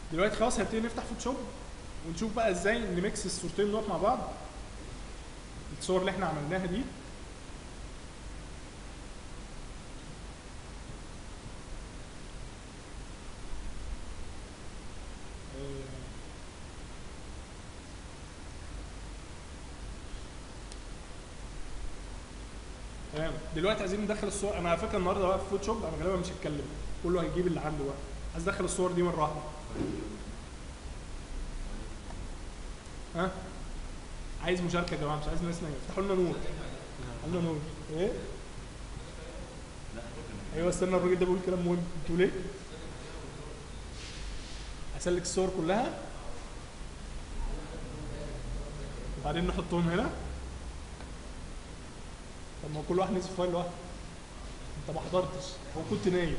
دلوقتي خلاص هنبتدي نفتح فوتوشوب ونشوف بقى ازاي نميكس الصورتين دول مع بعض الصور اللي احنا عملناها دي تمام دلوقتي عايزين ندخل الصور انا على فكره النهارده بقى في فوتوشوب انا غالبا مش هتكلم كله هيجيب اللي عنده بقى عايز ادخل الصور دي مره واحده ها عايز مشاركه يا جماعه مش عايز ناس نايمه افتحوا لنا نور افتحوا لنا نور ايه ايوه استنى الراجل ده بيقول كلام مهم بتقول ايه اسلك الصور كلها وبعدين نحطهم هنا طب ما هو كل واحد نزل فايل لوحده انت ما حضرتش هو كنت نايم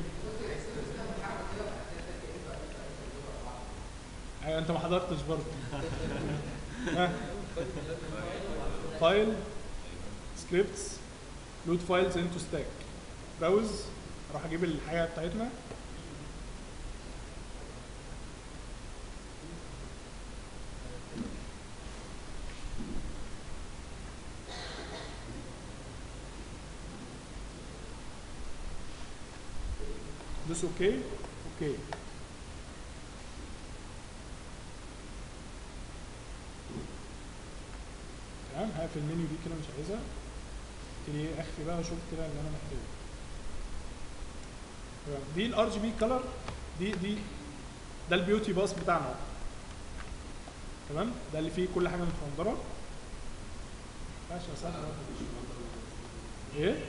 ايوه انت ما حضرتش برضه ها فايل سكريبتس لود فايلز انتو ستاك براوز اروح اجيب الحاجه بتاعتنا دوس اوكي اوكي تمام هقفل المنيو دي كده مش عايزها ابتدي اخفي بقى واشوف كده اللي انا محتاجه تمام دي الار جي بي كلر دي دي ده البيوتي باس بتاعنا تمام ده اللي فيه كل حاجه متفندره ماشي يا سهل ايه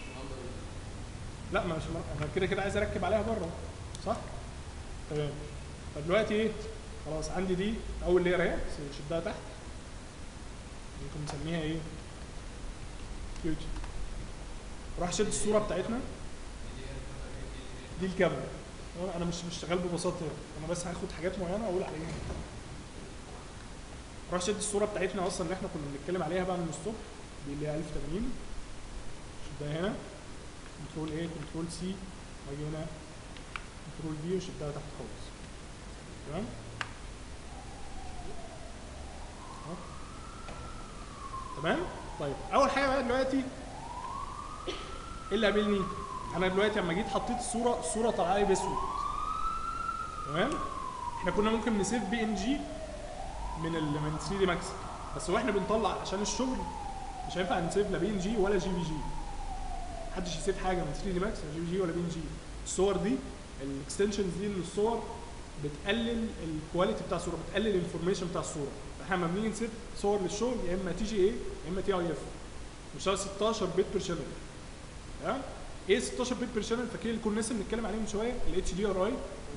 لا ما مش مر... انا كده كده عايز اركب عليها بره صح تمام فدلوقتي ايه خلاص عندي دي اول لير اهي شدها تحت ممكن نسميها ايه بيوتي راح شد الصوره بتاعتنا دي الكاميرا تمام؟ انا مش مش شغال ببساطه هنا. انا بس هاخد حاجات معينه اقول عليها راح شد الصوره بتاعتنا اصلا اللي احنا كنا بنتكلم عليها بقى من الصبح دي اللي هي 1080 شدها هنا كنترول ايه كنترول سي واجي هنا كنترول في وشدها تحت خالص تمام أهو. تمام طيب اول حاجه بقى دلوقتي ايه اللي قابلني انا دلوقتي لما جيت حطيت الصوره الصوره طالعه لي باسود تمام احنا كنا ممكن نسيف بي ان جي من ال من 3 دي ماكس بس واحنا بنطلع عشان الشغل مش هينفع نسيف لا بي ان جي ولا جي في جي محدش يسيب حاجه من 3 دي ماكس ولا جي في جي ولا بي ان جي الصور دي الاكستنشنز دي من الصور بتقلل الكواليتي بتاع الصوره بتقلل الانفورميشن بتاع الصوره احنا لما بنيجي نسيب صور للشغل يا اما تي جي اي يا اما تي اي اف مش 16 بت بير شانل تمام ايه 16 بت بير شانل فاكرين اللي كنا لسه بنتكلم عليه من شويه الاتش دي ار اي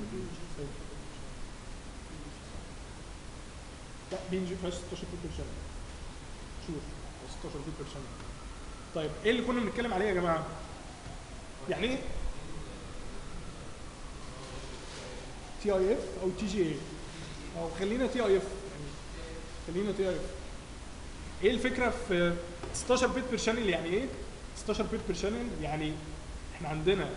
لا بي ان جي فيهاش 16 بت بير شانل شوف 16 بت بير شانل طيب ايه اللي كنا بنتكلم عليه يا جماعه يعني ايه تي اي اف او تي جي اي او خلينا تي اي اف يعني خلينا تي اي اف ايه الفكره في 16 بت بير شانل يعني ايه 16 بت بير شانل يعني احنا عندنا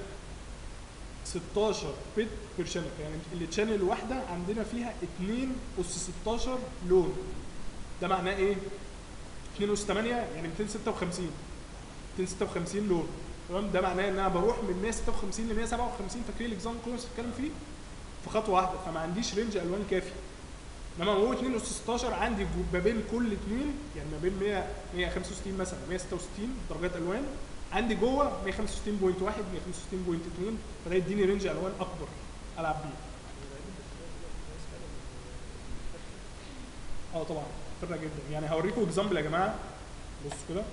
16 بت بير شانل يعني الشانل الواحده عندنا فيها 2 اس 16 لون ده معناه ايه 2 اس 8 يعني 256 256 لون تمام ده معناه ان انا بروح من 156 ل 157 فاكرين الاكزام كنا بنتكلم فيه في خطوه واحده فما عنديش رينج الوان كافي انما هو 2 اس 16 عندي جو- ما بين كل اثنين يعني ما بين 100 165 مثلا 166 درجات الوان عندي جوه 165.1 165.2 فده يديني رينج الوان اكبر العب بيه اه طبعا فرق جدا يعني هوريكم اكزامبل يا جماعه بصوا كده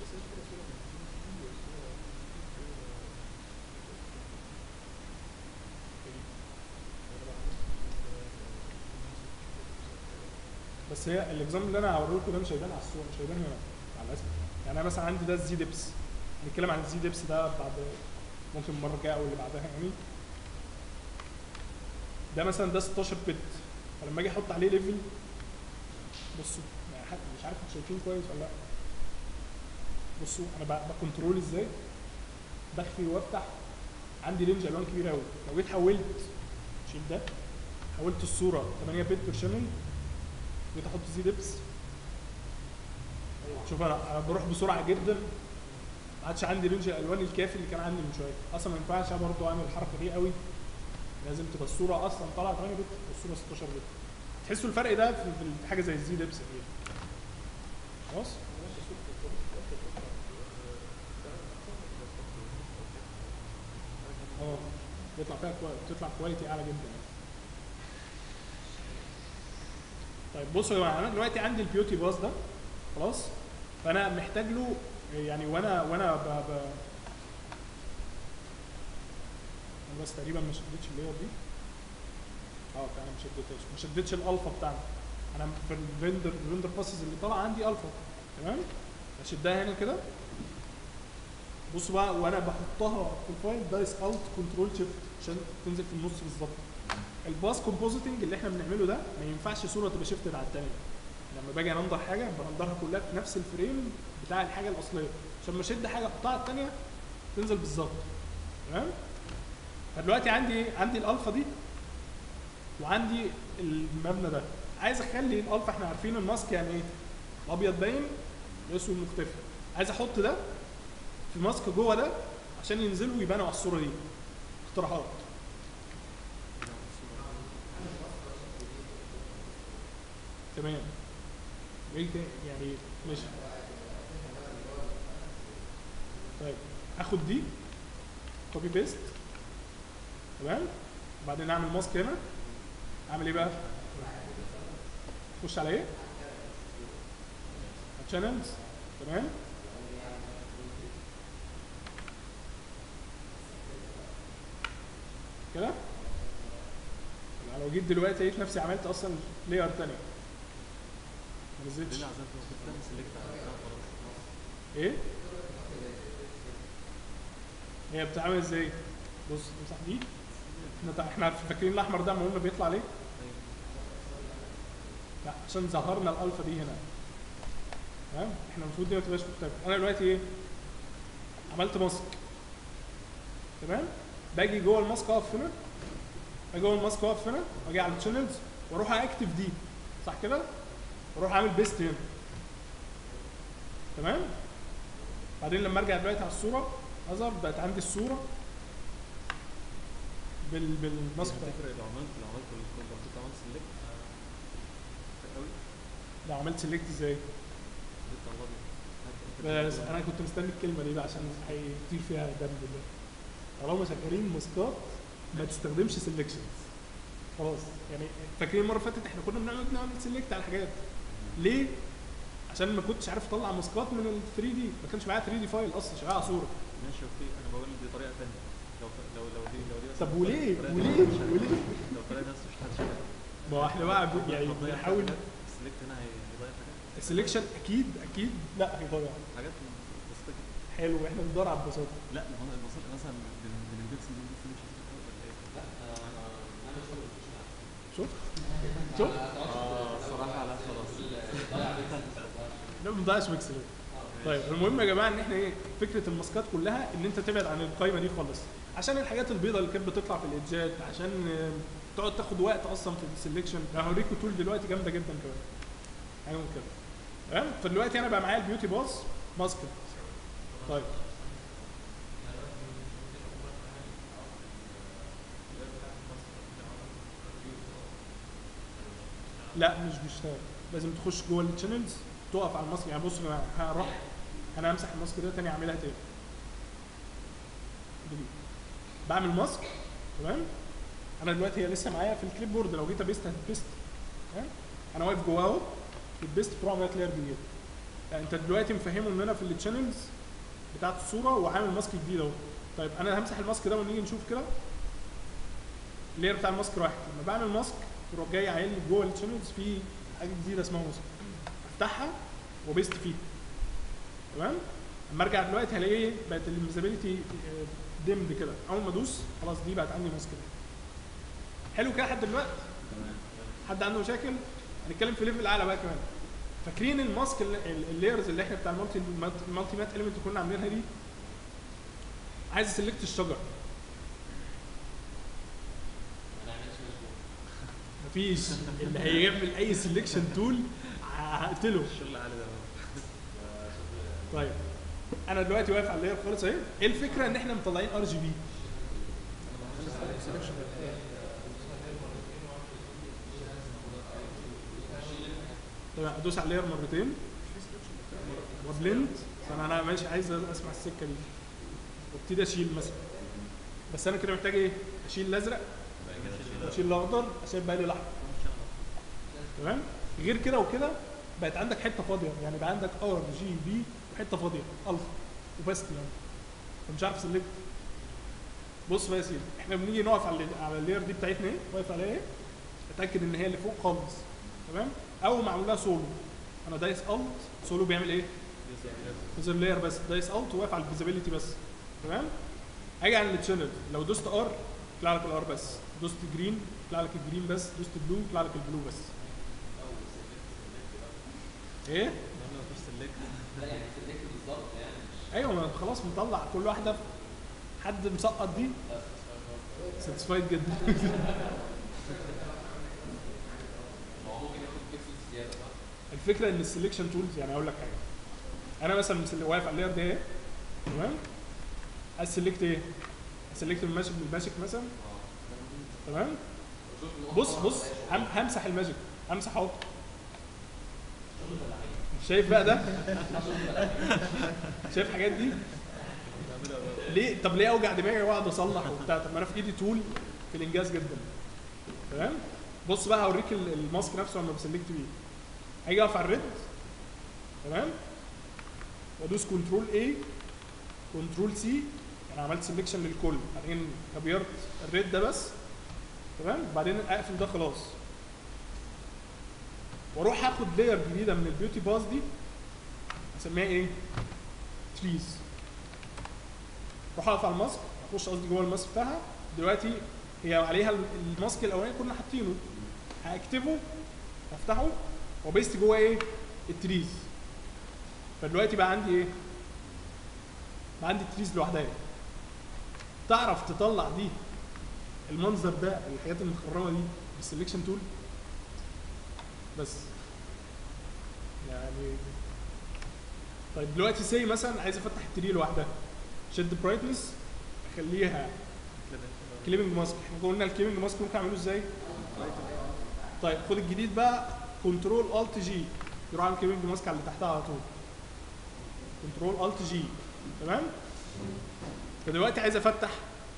بس هي الاكزامبل اللي انا هوريه لكم ده مش هيبان على الصوره مش هيبان هنا مع الاسف يعني انا مثلا عندي ده الزي ديبس نتكلم عن الزي ديبس ده بعد ممكن المره الجايه او اللي بعدها يعني ده مثلا ده 16 بت فلما اجي احط عليه ليفل بصوا يعني حد مش عارف انتوا شايفين كويس ولا لا بصوا انا ب- بكنترول ازاي بخفي وافتح عندي رينج الوان كبير قوي لو جيت حولت شيل ده حولت الصوره 8 بت بير شانل جيت احط زي دبس شوف انا انا بروح بسرعه جدا ما عادش عندي رينج الالوان الكافي اللي كان عندي من شويه اصلا ما ينفعش أنا برضه اعمل الحركه دي قوي لازم تبقى الصوره اصلا طالعه 8 بت والصوره 16 بت تحسوا الفرق ده في في حاجه زي الزي دبس دي خلاص اه بيطلع فيها كواليتي بتطلع كواليتي اعلى جدا يعني. طيب بصوا يا جماعه انا دلوقتي عندي البيوتي باس ده خلاص فانا محتاج له يعني وانا وانا ب... ب... انا بس تقريبا ما شدتش اللاير دي اه فعلا ما شدتهاش ما شدتش الالفا بتاعنا انا في الريندر الريندر باسز اللي طالعه عندي الفا تمام اشدها هنا كده بصوا بقى وانا بحطها في الفايل دايس الت كنترول شيفت عشان تنزل في النص بالظبط الباس كومبوزيتنج اللي احنا بنعمله ده ما ينفعش صوره تبقى شيفتد على الثانيه لما باجي انضر حاجه بنضرها كلها في نفس الفريم بتاع الحاجه الاصليه عشان ما اشد حاجه احطها على الثانيه تنزل بالظبط تمام فدلوقتي عندي ايه عندي الالفا دي وعندي المبنى ده عايز اخلي الالفا احنا عارفين الماسك يعني ايه الابيض باين الاسود مختفي عايز احط ده في ماسك جوه ده عشان ينزلوا ويبانوا على الصوره دي اقتراحات تمام ايه تاني؟ يعني ماشي طيب اخد دي كوبي بيست تمام وبعدين اعمل ماسك هنا اعمل ايه بقى اخش على ايه شانلز تمام كده أنا لو جيت دلوقتي لقيت نفسي عملت اصلا لاير تاني ما نزلتش ليه عزلت كنت بتعمل سيلكت على البتاع خلاص ايه هي بتتعمل ازاي بص امسح دي احنا تع- احنا عارف- فاكرين الاحمر ده لما قلنا بيطلع ليه ايوه لا عشان ظهرنا الالفا دي هنا تمام احنا المفروض دي ما تبقاش مختلفه انا دلوقتي ايه عملت ماسك تمام باجي جوه الماسك اقف هنا باجي جوه الماسك اقف هنا واجي على الشانلز واروح اكتف دي صح كده واروح اعمل بيست هنا تمام بعدين لما ارجع دلوقتي على الصوره اظهر بقت عندي الصوره بال بالماسك بتاعي تفرق لو عملت لو عملت الكود لو كنت عملت سيلكت قوي لو عملت سيلكت ازاي سيلكت على الابيض بس انا كنت مستني الكلمه دي بقى عشان هيطير فيها دم بالله طالما شغالين ماسكات ما تستخدمش سيلكشنز خلاص يعني فاكرين المره اللي فاتت احنا كنا بنقعد نعمل سيلكت على حاجات ليه؟ عشان ما كنتش عارف اطلع ماسكات من ال 3 دي ما كانش معايا 3 دي فايل اصلا شغال على صوره ماشي اوكي انا بقول دي طريقه ثانيه لو لو لو دي لو دي بس طب وليه؟ الطريقة وليه؟ دي مش هت- وليه؟ لو الطريقه دي بس مش هتشتغل ما هو احنا بقى ب- يعني بنحاول السيلكت هنا هي- هيضيع حاجات السلكشن اكيد اكيد لا هيضيع حاجات بسيطه جدا حلو احنا بندور على البساطه لا ما هو البسيط مثلا من من البيكسل دي بس مش هتشتغل ولا ايه؟ شفت؟ شفت؟ اه الصراحه لا خلاص لا ما بنضيعش بيكسلات طيب المهم يا جماعه ان احنا ايه فكره الماسكات كلها ان انت تبعد عن القايمه دي خالص عشان الحاجات البيضاء اللي كانت بتطلع في الايدجات عشان آه، تقعد تاخد وقت اصلا في السلكشن انا هوريكم تول دلوقتي جامده جدا كمان حاجه من كده تمام فدلوقتي انا بقى معايا البيوتي باص ماسكت طيب لا مش بيشتغل لازم تخش جوه الشانلز تقف على الماسك يعني بصوا يا جماعه هروح انا همسح الماسك ده تاني اعملها تاني دي. بعمل ماسك تمام انا دلوقتي هي لسه معايا في الكليب بورد لو جيت ابيست هتبيست تمام انا واقف جواه اهو البيست برو عملت لاير جديد يعني انت دلوقتي مفهمه ان انا في التشانلز بتاعت الصوره وعامل ماسك جديد اهو طيب انا همسح الماسك ده ونيجي نشوف كده اللاير بتاع الماسك راحت لما بعمل ماسك يروح جاي عايل لي جوه الشانلز في حاجه جديده اسمها ماسك افتحها وبيست فيه تمام اما ارجع دلوقتي هلاقي ايه بقت الانفيزابيلتي ديمد كده اول ما ادوس خلاص دي بقت عندي ماسك حلو كده لحد دلوقتي تمام حد عنده مشاكل هنتكلم في ليفل اعلى بقى كمان فاكرين الماسك ال- ال- اللايرز اللي احنا بتاع المالتي المالتي مات اليمنت اللي كنا عاملينها دي عايز اسلكت الشجر مفيش اللي هيعمل اي سelection تول هقتله الشغل عالي ده طيب انا دلوقتي واقف على اللاير خالص اهي ايه الفكره ان احنا مطلعين ار جي بي طيب ادوس على اللاير مرتين وبلند فانا انا ماشي عايز اسمع السكه دي وابتدي اشيل مثلا بس انا كده محتاج ايه؟ اشيل الازرق واشيل الاخضر اشيل بقى لي الاحمر تمام غير كده وكده بقت عندك حته فاضيه يعني بقى عندك ار جي بي وحته فاضيه الفا وبس يعني فمش عارف سلكت بص بقى يا سيدي احنا بنيجي نقف على ال- على اللاير دي بتاعتنا ايه واقف عليها ايه اتاكد ان هي اللي فوق خالص تمام او معمول لها سولو انا دايس الت سولو بيعمل ايه نزل لاير بس دايس الت واقف على الفيزيبيليتي بس تمام اجي على التشانل لو دوست ار يطلع لك الار بس دوست جرين يطلع لك الجرين بس دوست بلو يطلع لك البلو بس ايه ما فيش سلكت ايوه ما خلاص مطلع كل واحده حد مسقط دي ساتسفايد جدا الفكره ان السلكشن تولز يعني اقول لك حاجه انا مثلا مسل- واقف على اللاير ده ايه تمام عايز سلكت ايه؟ سلكت من الماجيك من الماجيك مثلا تمام بص بص هم همسح الماجيك همسح اهو شايف بقى ده شايف الحاجات دي ليه طب ليه اوجع دماغي واقعد اصلح وبتاع طب ما انا في ايدي تول في الانجاز جدا تمام بص بقى هوريك ال- الماسك نفسه لما بسلكت بيه هاجي اقف على الريد تمام وادوس كنترول اي كنترول سي انا عملت سelection للكل بعدين كبرت الريد ده بس تمام بعدين اقفل ده خلاص واروح اخد لاير جديده من البيوتي باز دي اسميها ايه؟ تريز اروح اقف على الماسك اخش قصدي جوه الماسك بتاعها دلوقتي هي عليها الماسك الاولاني كنا حاطينه هاكتفه افتحه وبيست جوه ايه؟ التريز فدلوقتي بقى عندي ايه؟ بقى عندي التريز لوحدها تعرف تطلع دي المنظر ده الحاجات المخرمه دي بالسلكشن تول بس يعني طيب دلوقتي سي مثلا عايز افتح التري لوحدها شد برايتنس اخليها كليبنج ماسك احنا قلنا الكليبنج ماسك ممكن اعمله ازاي؟ طيب خد الجديد بقى كنترول الت جي يروح عامل كليبنج ماسك على اللي تحتها على طول كنترول الت جي تمام؟ فدلوقتي عايز افتح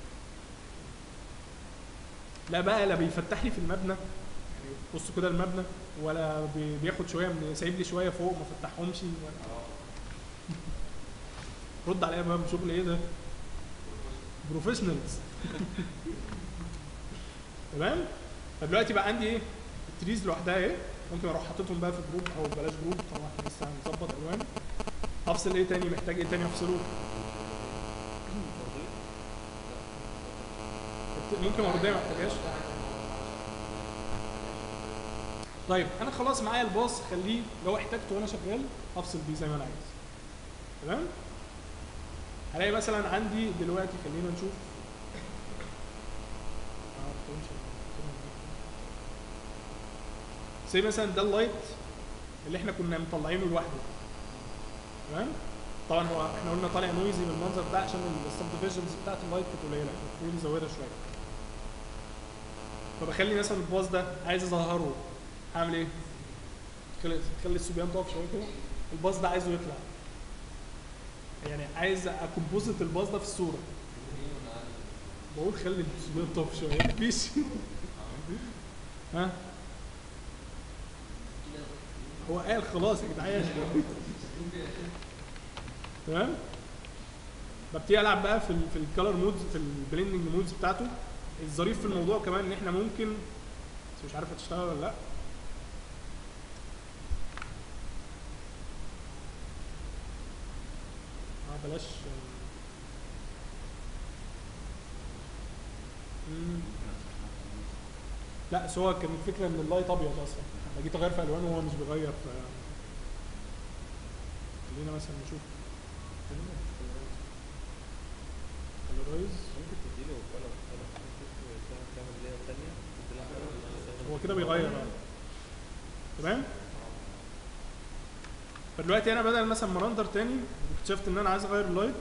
لا بقى لا بيفتح لي في المبنى يعني بصوا كده المبنى ولا بي- بياخد شويه من سايب لي شويه فوق ما فتحهمش ولا رد عليا بقى شغل ايه ده بروفيشنالز تمام فدلوقتي بقى عندي ايه التريز لوحدها ايه ممكن اروح حاططهم بقى في جروب او بلاش جروب طبعا احنا لسه هنظبط الوان افصل ايه تاني محتاج ايه تاني افصله ممكن ورديه ما محتاجهاش طيب انا خلاص معايا الباص خليه لو احتاجته وانا شغال افصل بيه زي ما انا عايز تمام هلاقي مثلا عندي دلوقتي خلينا نشوف زي مثلا ده اللايت اللي احنا كنا مطلعينه لوحده تمام طبعا هو احنا قلنا طالع نويزي بالمنظر ده عشان السب ديفيجنز بتاعت اللايت كانت قليله المفروض نزودها شويه فبخلي مثلا الباص ده عايز اظهره هعمل ايه؟ خلي خلي الصبيان تقف شويه كده الباص ده عايزه يطلع يعني عايز اكمبوزيت الباص ده في الصوره بقول خلي الصبيان تقف شويه مفيش ها هو قال خلاص يا جدعان تمام ببتدي العب بقى في ال في الكالر مودز في البليندنج مودز بتاعته الظريف في الموضوع كمان ان احنا ممكن بس مش عارف هتشتغل ولا لا اه بلاش مم. لا بس هو كان الفكره ان اللايت ابيض اصلا لما جيت اغير في الوانه وهو مش بيغير ف خلينا مثلا نشوف كالرايز ممكن تديله كلر كلر تعمل ليها تانية هو كده بيغير اه تمام فدلوقتي انا بدل مثلا ما رندر تاني اكتشفت ان انا عايز اغير اللايت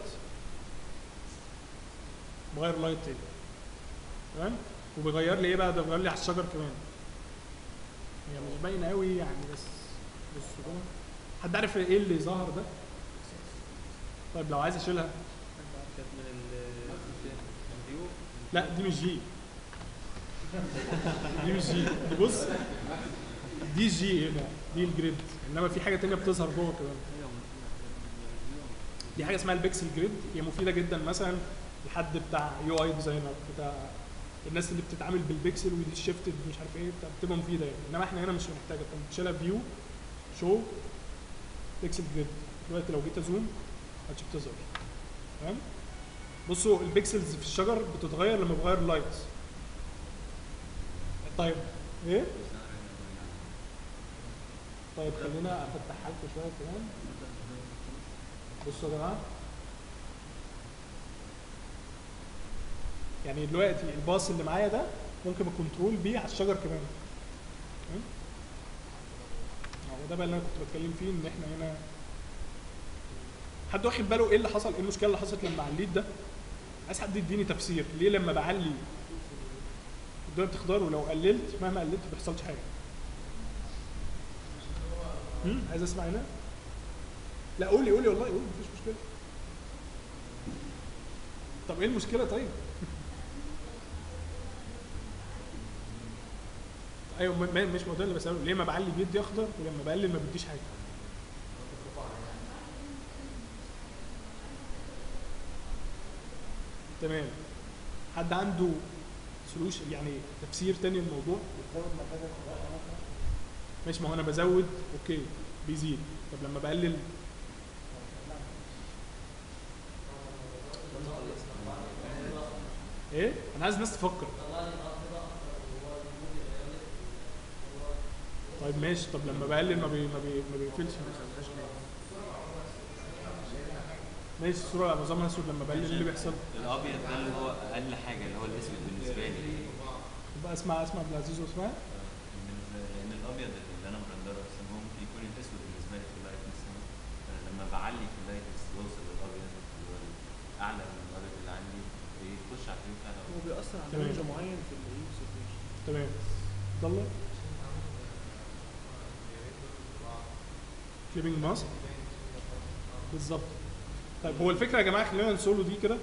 بغير اللايت تاني تمام وبيغير لي ايه بقى ده بيغير لي على الشجر كمان هي مش باينه قوي يعني بس بصوا كده حد عارف ايه اللي ظهر ده طيب لو عايز اشيلها كانت من ال من فيو لا دي مش جي دي مش جي دي بص دي جي هنا دي الجريد انما في حاجه تانية بتظهر جوه كمان ايوه من فيو دي حاجه اسمها البيكسل جريد هي مفيده جدا مثلا لحد بتاع يو اي ديزاينر بتاع الناس اللي بتتعامل بالبيكسل ودي شيفتد مش عارف ايه بتاع- بتبقى مفيده يعني انما احنا هنا مش محتاجه انت بتشيلها فيو شو بيكسل جريد دلوقتي لو جيت ازوم هتشوف تظهر تمام بصوا البيكسلز في الشجر بتتغير لما بغير اللايت طيب ايه طيب خلينا افتحها لكم شويه كمان بصوا يا جماعه يعني دلوقتي الباص اللي معايا ده ممكن بكنترول بيه على الشجر كمان تمام؟ هو ده بقى اللي انا كنت بتكلم فيه ان احنا هنا حد واخد باله ايه اللي حصل ايه المشكله اللي حصلت لما عليت ده عايز حد يديني تفسير ليه لما بعلي الدنيا بتخضر ولو قللت مهما قللت ما بيحصلش حاجه هم؟ عايز اسمع هنا لا قولي قولي والله قولي مفيش مشكله طب ايه المشكله طيب ايوه ما- ما- مش موضوع اللي بساله ليه ما بعلي بيدي اخضر ولما بقلل ما بيديش حاجه تمام حد عنده سولوشن يعني تفسير تاني للموضوع ماشي ما هو انا بزود اوكي بيزيد طب لما بقلل ايه انا عايز الناس تفكر طيب ماشي طب لما بقلل ما بي ما بي ما بيقفلش ماشي الصوره نظامها اسود لما بقلل إيه اللي بيحصل الابيض ده اللي هو اقل حاجه اللي هو الاسود بالنسبه لي يبقى اسمع اسمع عبد العزيز واسمع بالنسبه لان الابيض اللي انا مرندره اصلا هو ممكن يكون الاسود بالنسبه لي في اللايتنس فانا لما بعلي في اللايتنس بوصل للابيض اللي هو الاعلى من الابيض اللي عندي بيخش على الفيو بتاع هو الأبيض. بيأثر على تمام. رينج معين في اليوز تمام عبد الله كليبنج ماسك بالظبط طيب هو الفكره يا جماعه خلينا نسولو دي كده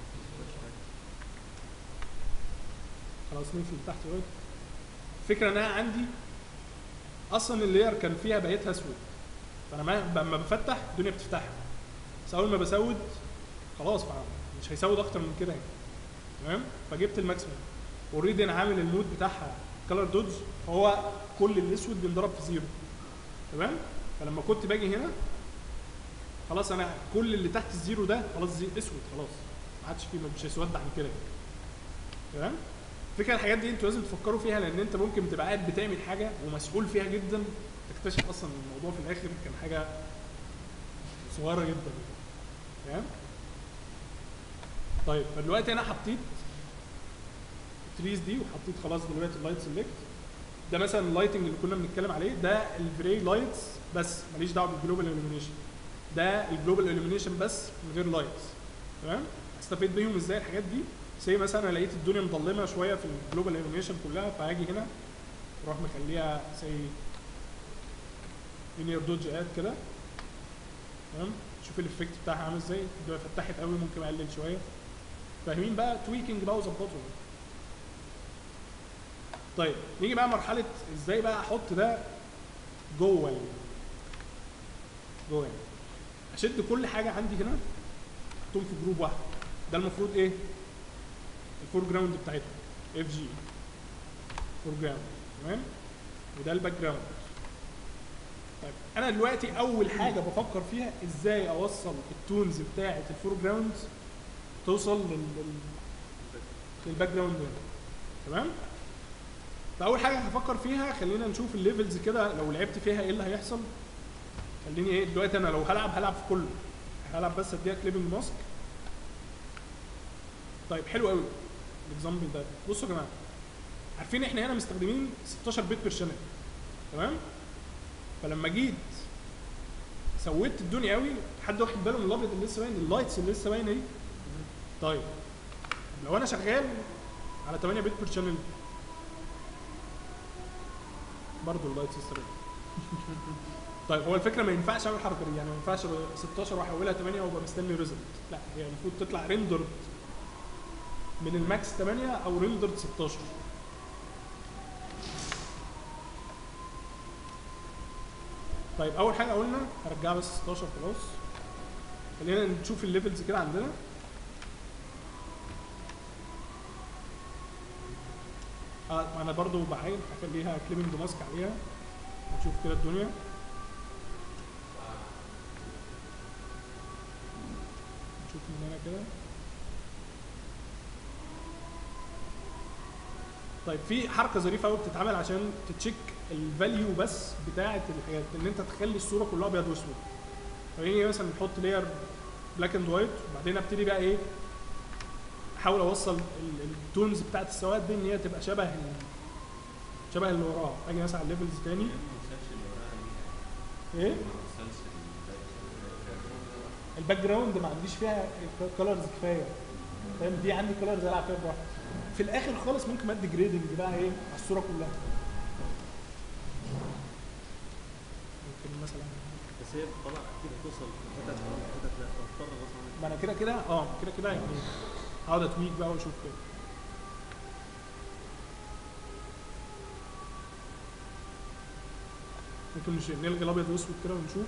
خلاص نقفل اللي تحت دلوقتي الفكره ان انا عندي اصلا اللاير كان فيها بقيتها اسود فانا ما لما بفتح الدنيا بتفتح بس اول ما بسود خلاص ما- مش هيسود اكتر من كده يعني تمام فجبت الماكسيمم اوريدي انا عامل المود بتاعها كلر دوج فهو كل الاسود بينضرب في زيرو تمام فلما كنت باجي هنا خلاص انا كل اللي تحت الزيرو ده خلاص زي اسود خلاص ما عادش فيه مش هيسود عن كده تمام فكرة الحاجات دي انتوا لازم تفكروا فيها لان انت ممكن تبقى قاعد بتعمل حاجه ومسؤول فيها جدا تكتشف اصلا ان الموضوع في الاخر كان حاجه صغيره جدا تمام طيب فدلوقتي انا حطيت التريز دي وحطيت خلاص دلوقتي اللايت سيلكت ده مثلا اللايتنج اللي كنا بنتكلم عليه ده الفري لايتس بس ماليش دعوه بالجلوبال illumination ده الجلوبال illumination بس من غير لايتس تمام استفيد بيهم ازاي الحاجات دي زي مثلا انا لقيت الدنيا مظلمه شويه في الجلوبال illumination كلها فهاجي هنا اروح مخليها زي لينير دوج اد كده تمام شوف الايفكت بتاعها عامل ازاي الدنيا فتحت قوي ممكن اقلل شويه فاهمين بقى تويكينج بقى وظبطه طيب نيجي بقى مرحله ازاي بقى احط ده جوه ال- جوه يعني. اشد كل حاجه عندي هنا احطهم في جروب واحد ده المفروض ايه الفور جراوند بتاعتهم اف جي فور جراوند تمام وده الباك جراوند طيب انا دلوقتي اول حاجه بفكر فيها ازاي اوصل التونز بتاعه الفور جراوند توصل لل لل- للباك جراوند هنا تمام فاول حاجه هفكر فيها خلينا نشوف الليفلز كده لو لعبت فيها ايه اللي هيحصل خليني ايه دلوقتي انا لو هلعب هلعب في كله هلعب بس اديها كليبنج ماسك طيب حلو قوي الاكزامبل ده بصوا يا جماعه عارفين احنا هنا مستخدمين 16 بت بير شانل تمام فلما جيت سويت الدنيا قوي حد واخد باله من الابيض اللي لسه باين اللايتس اللي لسه باينه دي طيب لو انا شغال على 8 بت بير شانل برضه اللايتس لسه باينه طيب هو الفكره ما ينفعش اعمل الحركه دي يعني ما ينفعش أبقى 16 واحولها 8 وابقى مستني ريزلت لا هي المفروض تطلع ريندرد من الماكس 8 او ريندرد 16 طيب اول حاجه قلنا هرجعها بس 16 خلاص خلينا نشوف الليفلز كده عندنا اه انا برضو بعين هخليها كليمنج ماسك عليها نشوف كده الدنيا نشوف من هنا كده طيب في حركه ظريفه قوي بتتعمل عشان تتشيك الفاليو بس بتاعه الحاجات ان انت تخلي الصوره كلها ابيض واسود خليني مثلا نحط لاير بلاك اند وايت وبعدين ابتدي بقى ايه احاول اوصل ال- التونز بتاعه السواد دي ان هي تبقى شبه ال- شبه اللي وراها اجي مثلا على الليفلز تاني ما وصلش اللي وراها ليها ايه ما وصلش ال- الباك جراوند ما عنديش فيها كلرز كفايه فاهم دي عندي كلرز العب فيها براحتي في الاخر خالص ممكن ادي جريدنج بقى ايه على الصوره كلها ممكن مثلا بس هي طبعا اكيد هتوصل حتت حتت لا هتضطر غصب عنك ما انا كده كده اه كده كده يعني هقعد اتويك بقى واشوف كده ممكن نش- نلغي الابيض والاسود كده ونشوف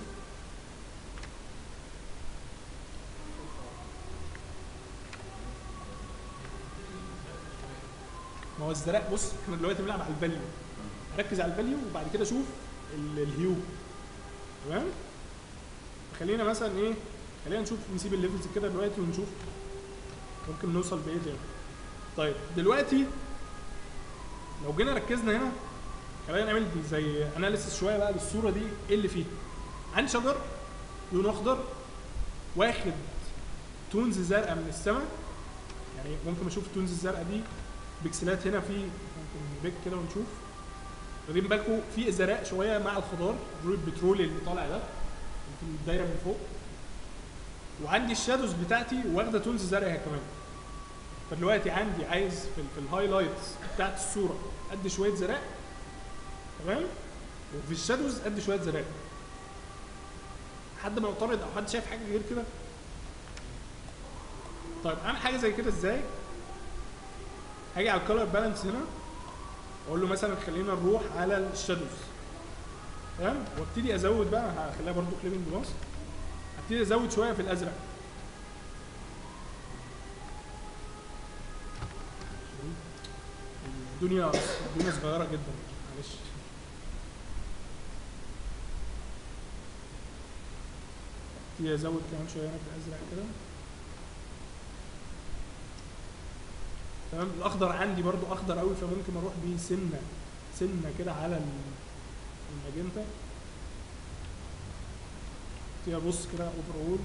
ما هو الزرق بص احنا دلوقتي بنلعب على الفاليو ركز على الفاليو وبعد كده شوف ال- الهيو تمام خلينا مثلا ايه خلينا نشوف نسيب الليفلز كده دلوقتي ونشوف ممكن نوصل بايه تاني طيب دلوقتي لو جينا ركزنا هنا خلينا نعمل دي زي اناليسيس شويه بقى للصوره دي ايه اللي فيها عندي شجر لون اخضر واخد تونز زرقاء من السماء يعني ممكن اشوف التونز الزرقاء دي بكسلات هنا في ممكن نبيك كده ونشوف واخدين بالكم في ازرق شويه مع الخضار اللون البترولي اللي طالع ده اللي في الدايره من فوق وعندي الشادوز بتاعتي واخده تونز زرقاء هي كمان فدلوقتي عندي عايز في, في الهايلايتس بتاعت الصوره ادي شويه زرق تمام وفي الشادوز ادي شويه زرق حد معترض او حد شايف حاجه غير كده طيب اعمل حاجه زي كده ازاي هاجي على الكالر بالانس هنا اقول له مثلا خلينا نروح على الشادوز تمام وابتدي ازود بقى هخليها برضو كليبنج ماسك ابتدي ازود شويه في الازرق الدنيا الدنيا صغيره جدا معلش ابتدي ازود كمان شويه هنا في الازرق كده تمام الاخضر عندي برضو اخضر قوي فممكن اروح بيه سنه سنه كده على ال- الماجنتا ابتدي ابص كده اوفر اول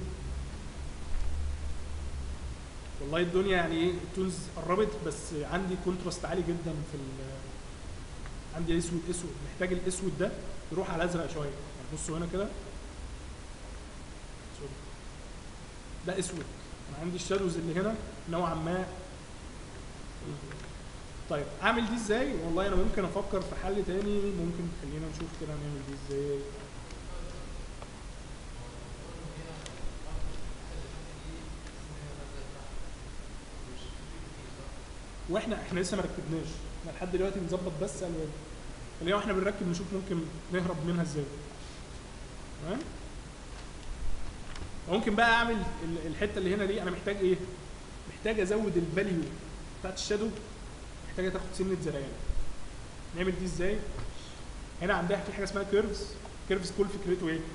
والله الدنيا يعني ايه التونز قربت بس عندي كونتراست عالي جدا في ال عندي اسود اسود محتاج الاسود ده يروح على الازرق شويه يعني بصوا هنا كده سوري ده اسود انا عندي الشادوز اللي هنا نوعا ما طيب اعمل دي ازاي والله انا ممكن افكر في حل تاني ممكن خلينا نشوف كده نعمل دي ازاي واحنا احنا لسه ما ركبناش احنا لحد دلوقتي بنظبط بس الوان خلينا واحنا بنركب نشوف ممكن نهرب منها ازاي تمام ممكن بقى اعمل ال- الحته اللي هنا دي انا محتاج ايه محتاج ازود الفاليو بتاعت الشادو محتاجه تاخد سنه زريان نعمل دي ازاي هنا عندها في حاجه اسمها كيرفز كيرفز كل فكرته ايه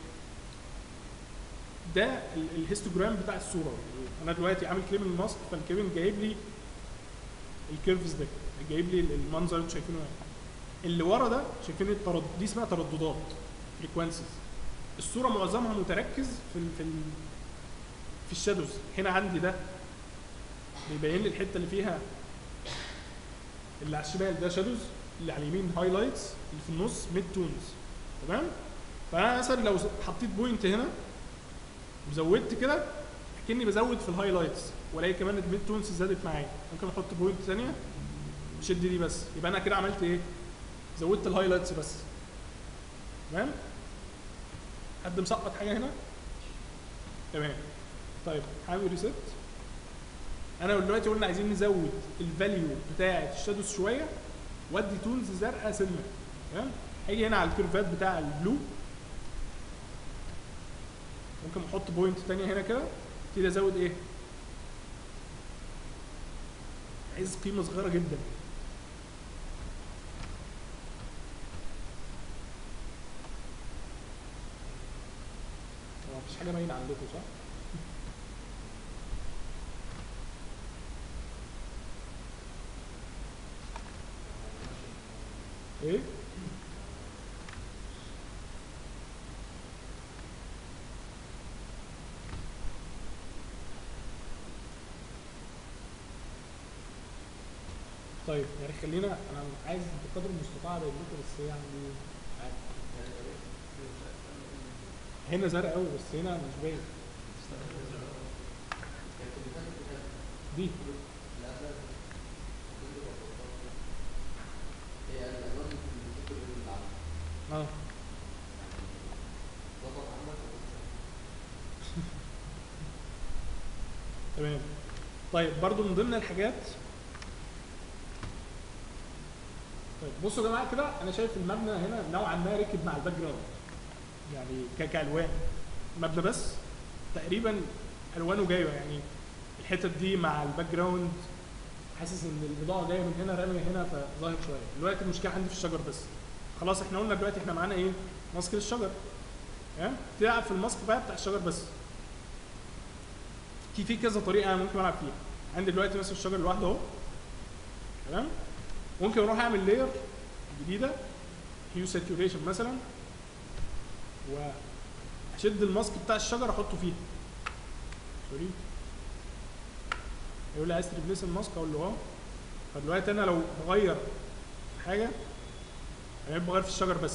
ده ال- الهيستوجرام بتاع الصوره انا دلوقتي عامل كليبنج ماسك فالكليبنج جايب لي الكيرفز ده جايب لي المنظر اللي انتوا شايفينه هنا اللي ورا ده شايفين التردد دي اسمها ترددات فريكوانسيز الصوره معظمها متركز في ال في ال في الشادوز هنا عندي ده بيبين لي الحته اللي فيها اللي على الشمال ده شادوز اللي على اليمين هايلايتس اللي في النص ميد تونز تمام فانا مثلا لو حطيت بوينت هنا وزودت كده كاني بزود في الهايلايتس والاقي كمان الميد تونز زادت معايا ممكن احط بوينت ثانيه شد دي بس يبقى انا كده عملت ايه زودت الهايلايتس بس تمام حد مسقط حاجه هنا تمام طيب هعمل ريست انا دلوقتي قلنا عايزين نزود الفاليو بتاعه الشادوز شويه وادي تونز زرقاء سنه تمام هاجي هنا على الكيرفات بتاع البلو ممكن احط بوينت تانية هنا كده ابتدي ازود ايه عايز قيمه صغيره جدا هو مفيش حاجه باينه عندكم صح؟ ايه؟ طيب يعني خلينا انا عايز بقدر المستطاع ابين لكم بس هي عندي عادي. هنا زرق قوي بس هنا مش باين دي اه تمام طيب برضو من ضمن الحاجات طيب بصوا يا جماعه كده انا شايف المبنى هنا نوعا ما ركب مع الباك جراوند يعني ك- كالوان مبنى بس تقريبا الوانه جايه يعني الحتت دي مع الباك جراوند حاسس ان البضاعه جايه من هنا راميه هنا فظاهر شويه دلوقتي المشكله عندي في الشجر بس خلاص احنا قلنا دلوقتي احنا معانا ايه ماسك للشجر ها تلعب في الماسك بقى بتاع الشجر بس في في كذا طريقه انا ممكن العب فيها عندي دلوقتي مثلا الشجر لوحده اهو تمام ممكن اروح اعمل لاير جديده هيو ساتوريشن مثلا واشد الماسك بتاع الشجر احطه فيها سوري يقول لي عايز تريبليس الماسك اقول له اه فدلوقتي انا لو بغير حاجه انا بغير في الشجر بس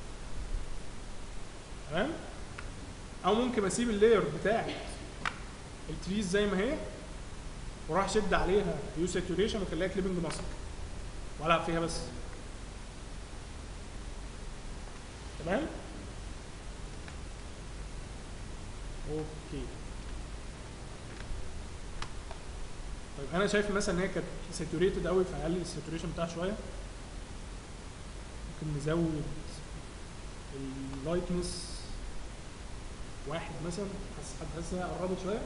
تمام او ممكن اسيب اللاير بتاعت التريز زي ما هي واروح اشد عليها هيو ساتوريشن واخليها كليبنج ماسك والعب فيها بس تمام اوكي طيب انا شايف مثلا ان هي كانت ساتوريتد قوي فهقلل الساتوريشن بتاعها شويه ممكن نزود اللايتنس واحد مثلا حاسس حد حاسس انها قربت شويه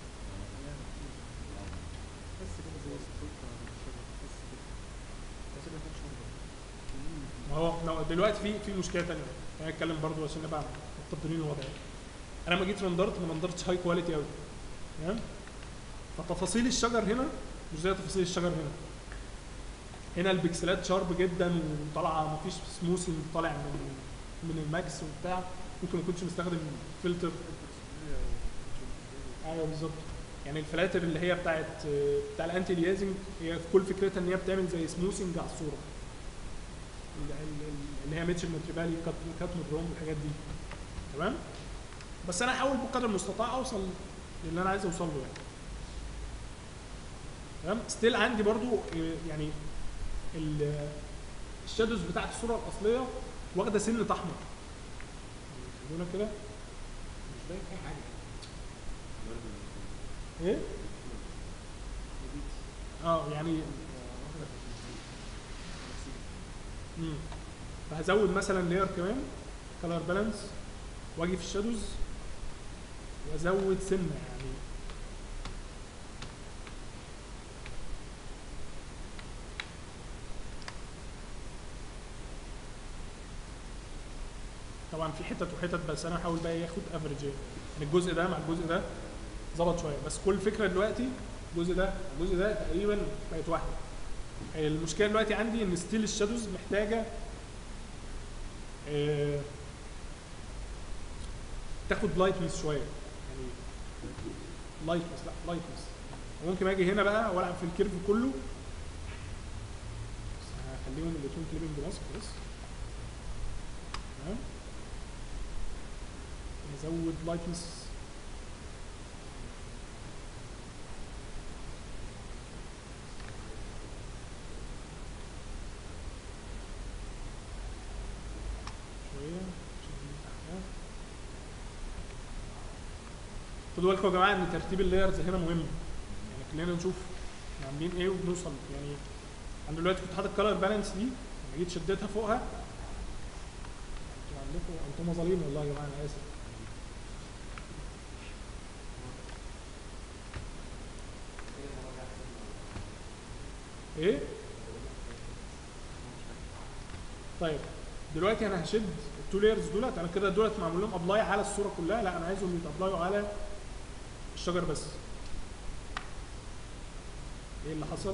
بس كده زي الصوت على الشجر بس كده بس كده مفيش شجر. ما هو ما هو دلوقتي في في مشكله ثانيه انا اتكلم برضو عشان نبقى مقدرين الوضع يعني. انا لما جيت رندرت ما رندرتش هاي كواليتي قوي تمام فتفاصيل الشجر هنا مش زي تفاصيل الشجر هنا هنا البكسلات شارب جدا وطالعه مفيش سموثنج طالع من من الماكس وبتاع ممكن ما كنتش مستخدم فلتر ايوه بالظبط يعني الفلاتر اللي هي بتاعت بتاع الانتي ليازنج هي في كل فكرتها ان هي بتعمل زي سموثنج على الصوره ال- ال- ال- اللي هي ميتشل ماتريبالي كات كات مدروم والحاجات دي تمام بس انا احاول بقدر المستطاع اوصل للي انا عايز اوصل له يعني تمام ستيل عندي برضو آه، يعني ال- الشادوز بتاعت الصوره الاصليه واخده سنه احمر خلونا كده مش باين اي حاجه ايه اه يعني امم فهزود مثلا لاير كمان كلر بالانس واجي في الشادوز وازود سنه يعني طبعا في حتت وحتت بس انا هحاول بقى ياخد افريج يعني الجزء ده مع الجزء ده ظبط شويه بس كل فكره دلوقتي الجزء ده الجزء ده تقريبا بقت واحده المشكله دلوقتي عندي ان ستيل الشادوز محتاجه آه، تاخد لايتنس شويه يعني لايتنس لا لايتنس ممكن اجي هنا بقى والعب في الكيرف كله هخليهم الاثنين كليبنج ماسك بس تمام نزود لايتنس شوية نشد من تحتها. خدوا بالكم يا جماعه ان ترتيب اللايرز هنا مهم يعني خلينا نشوف احنا عاملين ايه وبنوصل يعني انا دلوقتي كنت حاطط كلر بالانس دي لما جيت شديتها فوقها انتوا عندكم انتم مظالم والله يا جماعه انا اسف ايه طيب دلوقتي انا هشد التو لايرز دولت انا كده دولت معمول لهم ابلاي على الصوره كلها لا انا عايزهم يتابلايوا على الشجر بس ايه اللي حصل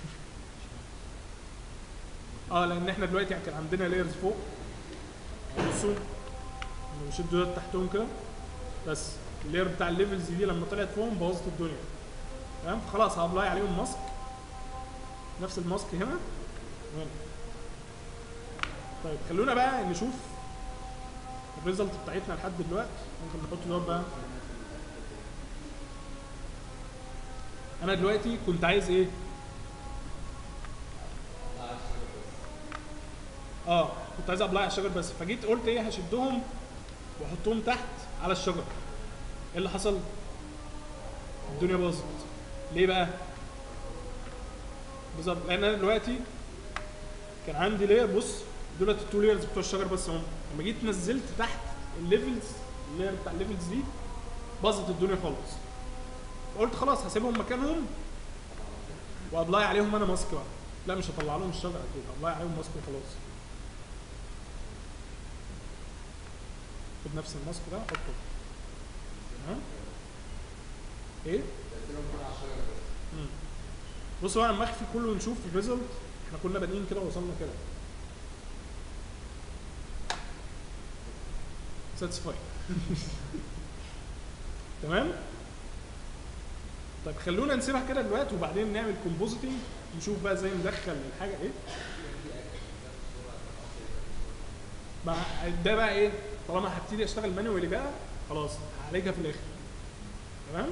اه لان احنا دلوقتي كان عندنا لايرز فوق بصوا انا بشد دولت تحتهم كده بس اللاير بتاع الليفلز دي لما طلعت فوقهم بوظت الدنيا تمام فخلاص هابلاي عليهم ماسك نفس الماسك هنا وهنا طيب خلونا بقى نشوف الريزلت بتاعتنا لحد دلوقتي ممكن نحط دوت بقى انا دلوقتي كنت عايز ايه اه كنت عايز ابلاي على الشجر بس فجيت قلت ايه هشدهم واحطهم تحت على الشجر ايه اللي حصل الدنيا باظت ليه بقى بالظبط لان انا دلوقتي كان عندي لاير بص دولت التو لايرز بتوع الشجر بس هم لما جيت نزلت تحت الليفلز اللاير بتاع الليفلز دي باظت الدنيا خالص قلت خلاص هسيبهم مكانهم وابلاي عليهم انا ماسك بقى لا مش هطلع لهم الشجر اكيد ابلاي عليهم ماسك وخلاص خد نفس الماسك ده حطه تمام ايه مم. بصوا بقى لما اخفي كله ونشوف الريزلت احنا كنا بادئين كده ووصلنا كده ساتسفاي تمام طيب خلونا نسيبها كده دلوقتي وبعدين نعمل كومبوزيتنج نشوف بقى ازاي ندخل الحاجه ايه مع ده بقى ايه طالما هبتدي اشتغل مانوالي بقى خلاص هعالجها في الاخر تمام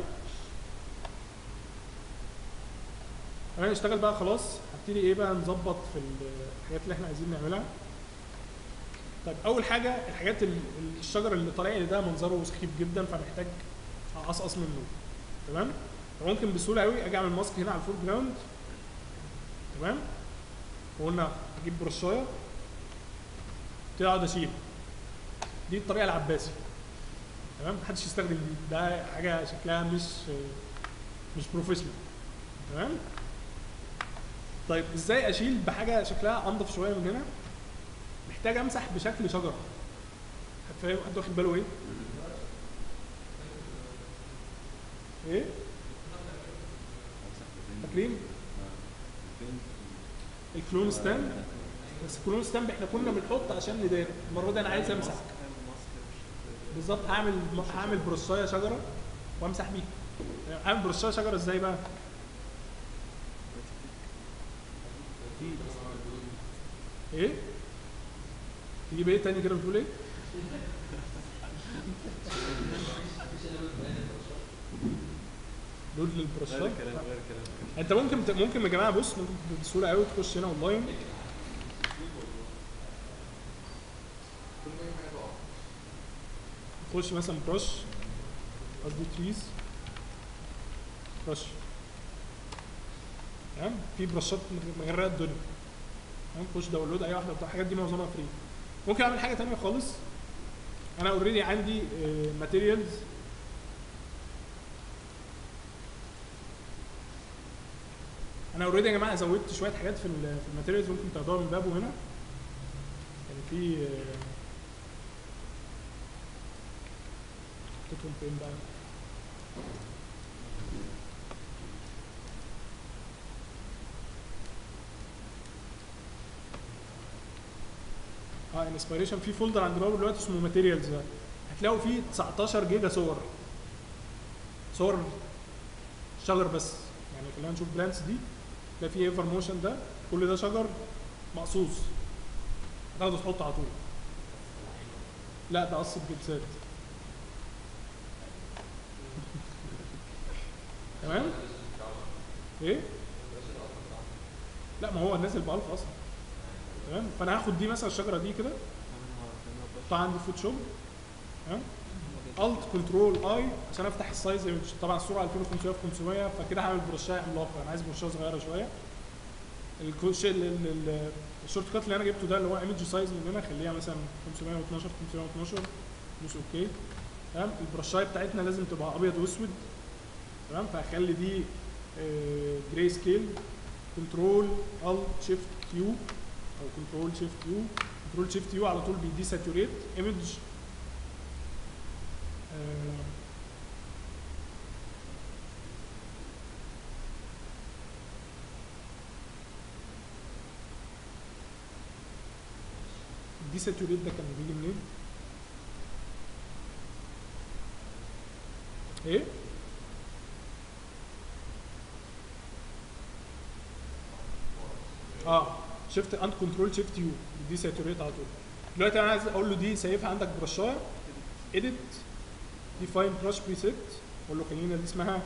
تمام نشتغل بقى خلاص هبتدي ايه بقى نظبط في الحاجات اللي احنا عايزين نعملها طيب اول حاجه الحاجات ال- ال- الشجر اللي طالع لي ده منظره سخيف جدا فمحتاج اقصقص منه تمام فممكن بسهوله قوي اجي اعمل ماسك هنا على الفور جراوند تمام وقلنا اجيب برشايه ابتدي اقعد اشيل دي الطريقه العباسي تمام محدش يستخدم دي ده حاجه شكلها مش مش بروفيشنال تمام طيب ازاي اشيل بحاجه شكلها انضف شويه من هنا محتاج امسح بشكل شجره حد فاهم حد واخد باله ايه ايه فاكرين الكلون ستاند بس الكلون ستاند احنا كنا بنحط عشان نداري المره دي انا عايز امسح بالظبط هعمل هعمل برصايه شجره وامسح بيها هعمل برصايه شجره ازاي بقى ايه تجيب ايه تاني كده بتقول ايه لود للبرشات غير كلام غير كلام انت ممكن ممكن يا جماعه بص ممكن بسهوله قوي تخش هنا اونلاين تخش مثلا برش قصدي تريز برش تمام في برشات مغرقه الدنيا تمام خش داونلود اي واحده بتاع الحاجات دي معظمها فري ممكن اعمل حاجه تانية خالص انا اوريدي عندي ماتيريالز انا اوريدي يا جماعه زودت شويه حاجات في ال- في الماتيريالز ممكن تاخدوها من بابه هنا يعني في آه، حطيتهم فين بقى اه انسبيريشن في فولدر عند بابه دلوقتي اسمه ماتيريالز ده هتلاقوا فيه 19 جيجا صور صور شجر بس يعني خلينا نشوف بلانس دي ده فيه ايفر موشن ده كل ده شجر مقصوص هتاخده تحطه على طول لا ده قص الجبسات تمام ايه لا ما هو نازل بألف اصلا تمام فانا هاخد دي مثلا الشجره دي كده احطها عندي في فوتوشوب تمام الت كنترول اي عشان افتح السايز طبعا الصوره 2500 في 500 فكده هعمل برشايه عملاقه انا عايز برشايه صغيره شويه الكوش ال- ال- ال- الشورت كات اللي انا جبته ده اللي هو ايمج سايز من هنا خليها مثلا 512 512 مش اوكي تمام البرشايه بتاعتنا لازم تبقى ابيض واسود تمام فهخلي دي جراي سكيل كنترول الت شيفت يو او كنترول شيفت يو كنترول شيفت يو على طول بيدي ساتوريت ايمج دي ساتوريت ده كان بيجي منين؟ ايه؟ اه شيفت اند كنترول شيفت يو دي ساتوريت على طول دلوقتي انا عايز اقول له دي سايفها عندك برشايه اديت ديفاين براش بريسيت اقول له خلينا دي اسمها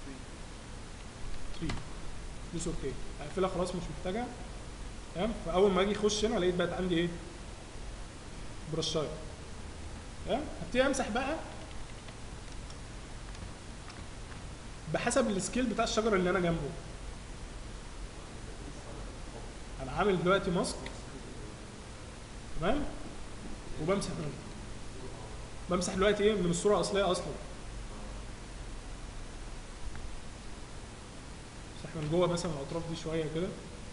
3 دوس اوكي هقفلها خلاص مش محتاجها تمام فاول ما اجي اخش هنا لقيت بقت عندي ايه برشايه تمام هبتدي امسح بقى بحسب السكيل بتاع الشجره اللي انا جنبه انا عامل دلوقتي ماسك تمام وبمسح منه بمسح دلوقتي ايه من الصوره الاصليه اصلا امسح من جوه مثلا الاطراف دي شويه كده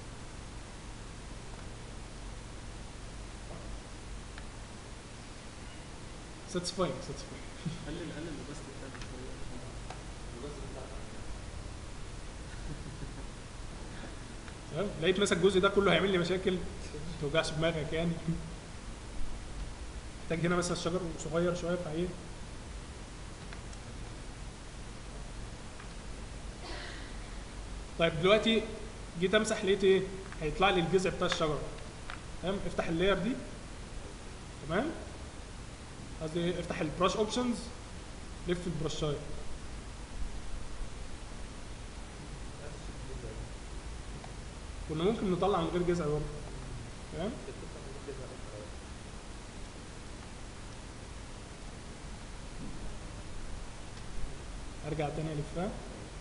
ساتسفاينج ساتسفاينج قلل قلل الباست بتاعك شويه تمام لقيت مثلا الجزء ده كله هيعمل لي مشاكل ما توجعش دماغك يعني محتاج هنا مثلا الشجر صغير شويه فايه طيب دلوقتي جيت امسح لقيت ايه هيطلع لي الجذع بتاع الشجره تمام افتح اللاير دي تمام قصدي ايه افتح البراش اوبشنز لف البرشايه كنا ممكن نطلع من غير جذع برضه تمام ارجع تاني الفها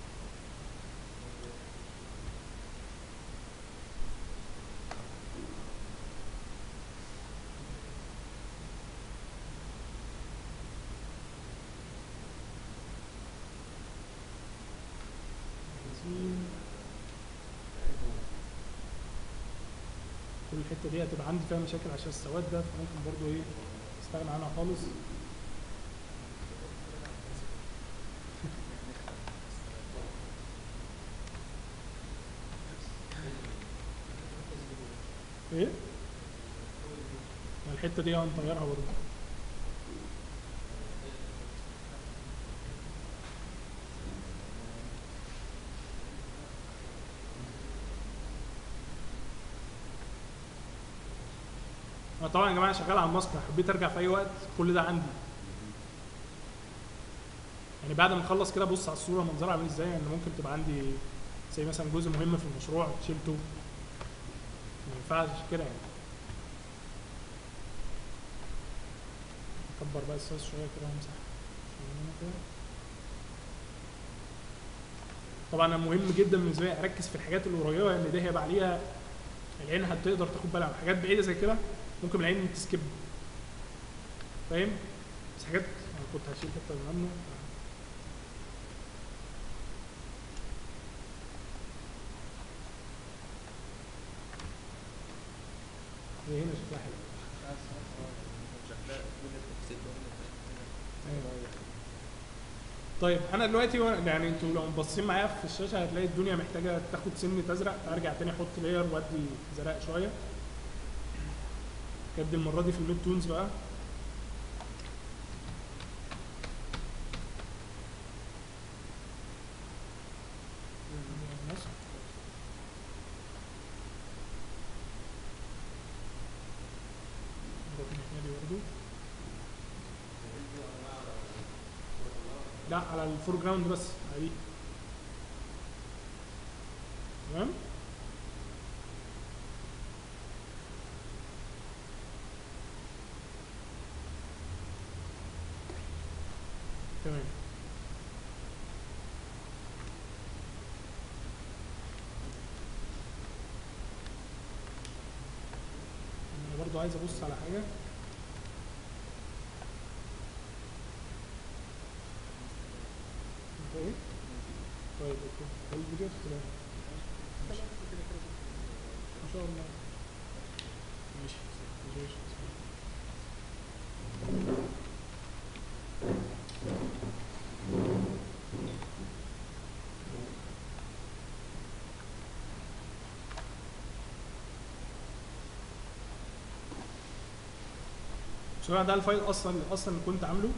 كل الحته دي هتبقى عندي فيها مشاكل عشان السواد ده فممكن برضو ايه استغنى عنها خالص ايه ما الحته دي هنطيرها برضو انا طبعا يا جماعه شغال على الماسك حبيت ارجع في اي وقت كل ده عندي يعني بعد ما اخلص كده ابص على الصوره منظرها عامل ازاي يعني ممكن تبقى عندي زي مثلا جزء مهم في المشروع شلته ما ينفعش كده يعني اكبر بقى السايز شويه كده وامسح شوية هنا كده. طبعا انا مهم جدا بالنسبه لي اركز في الحاجات القريبه لان دي هيبقى عليها العين هتقدر تاخد بالها من حاجات بعيده زي كده ممكن العين تسكب فاهم بس حاجات انا كنت هشيل حته من عنه هي هنا شكلها حلو أيوة. طيب انا دلوقتي وأنا- يعني انتوا لو باصين معايا في الشاشه هتلاقي الدنيا محتاجه تاخد سن ازرق فارجع تاني احط لاير وادي زرق شويه كانت المره دي في الميد تونز بقى الناحيه دي برضه لا على الفور جراوند بس على دي تمام تمام انا برضو عايز ابص على حاجه انت ايه طيب اوكي هو الفيديو تمام ان شاء الله ماشي ماشي بصراحة ده الفايل اصلا اللي اصلا كنت عامله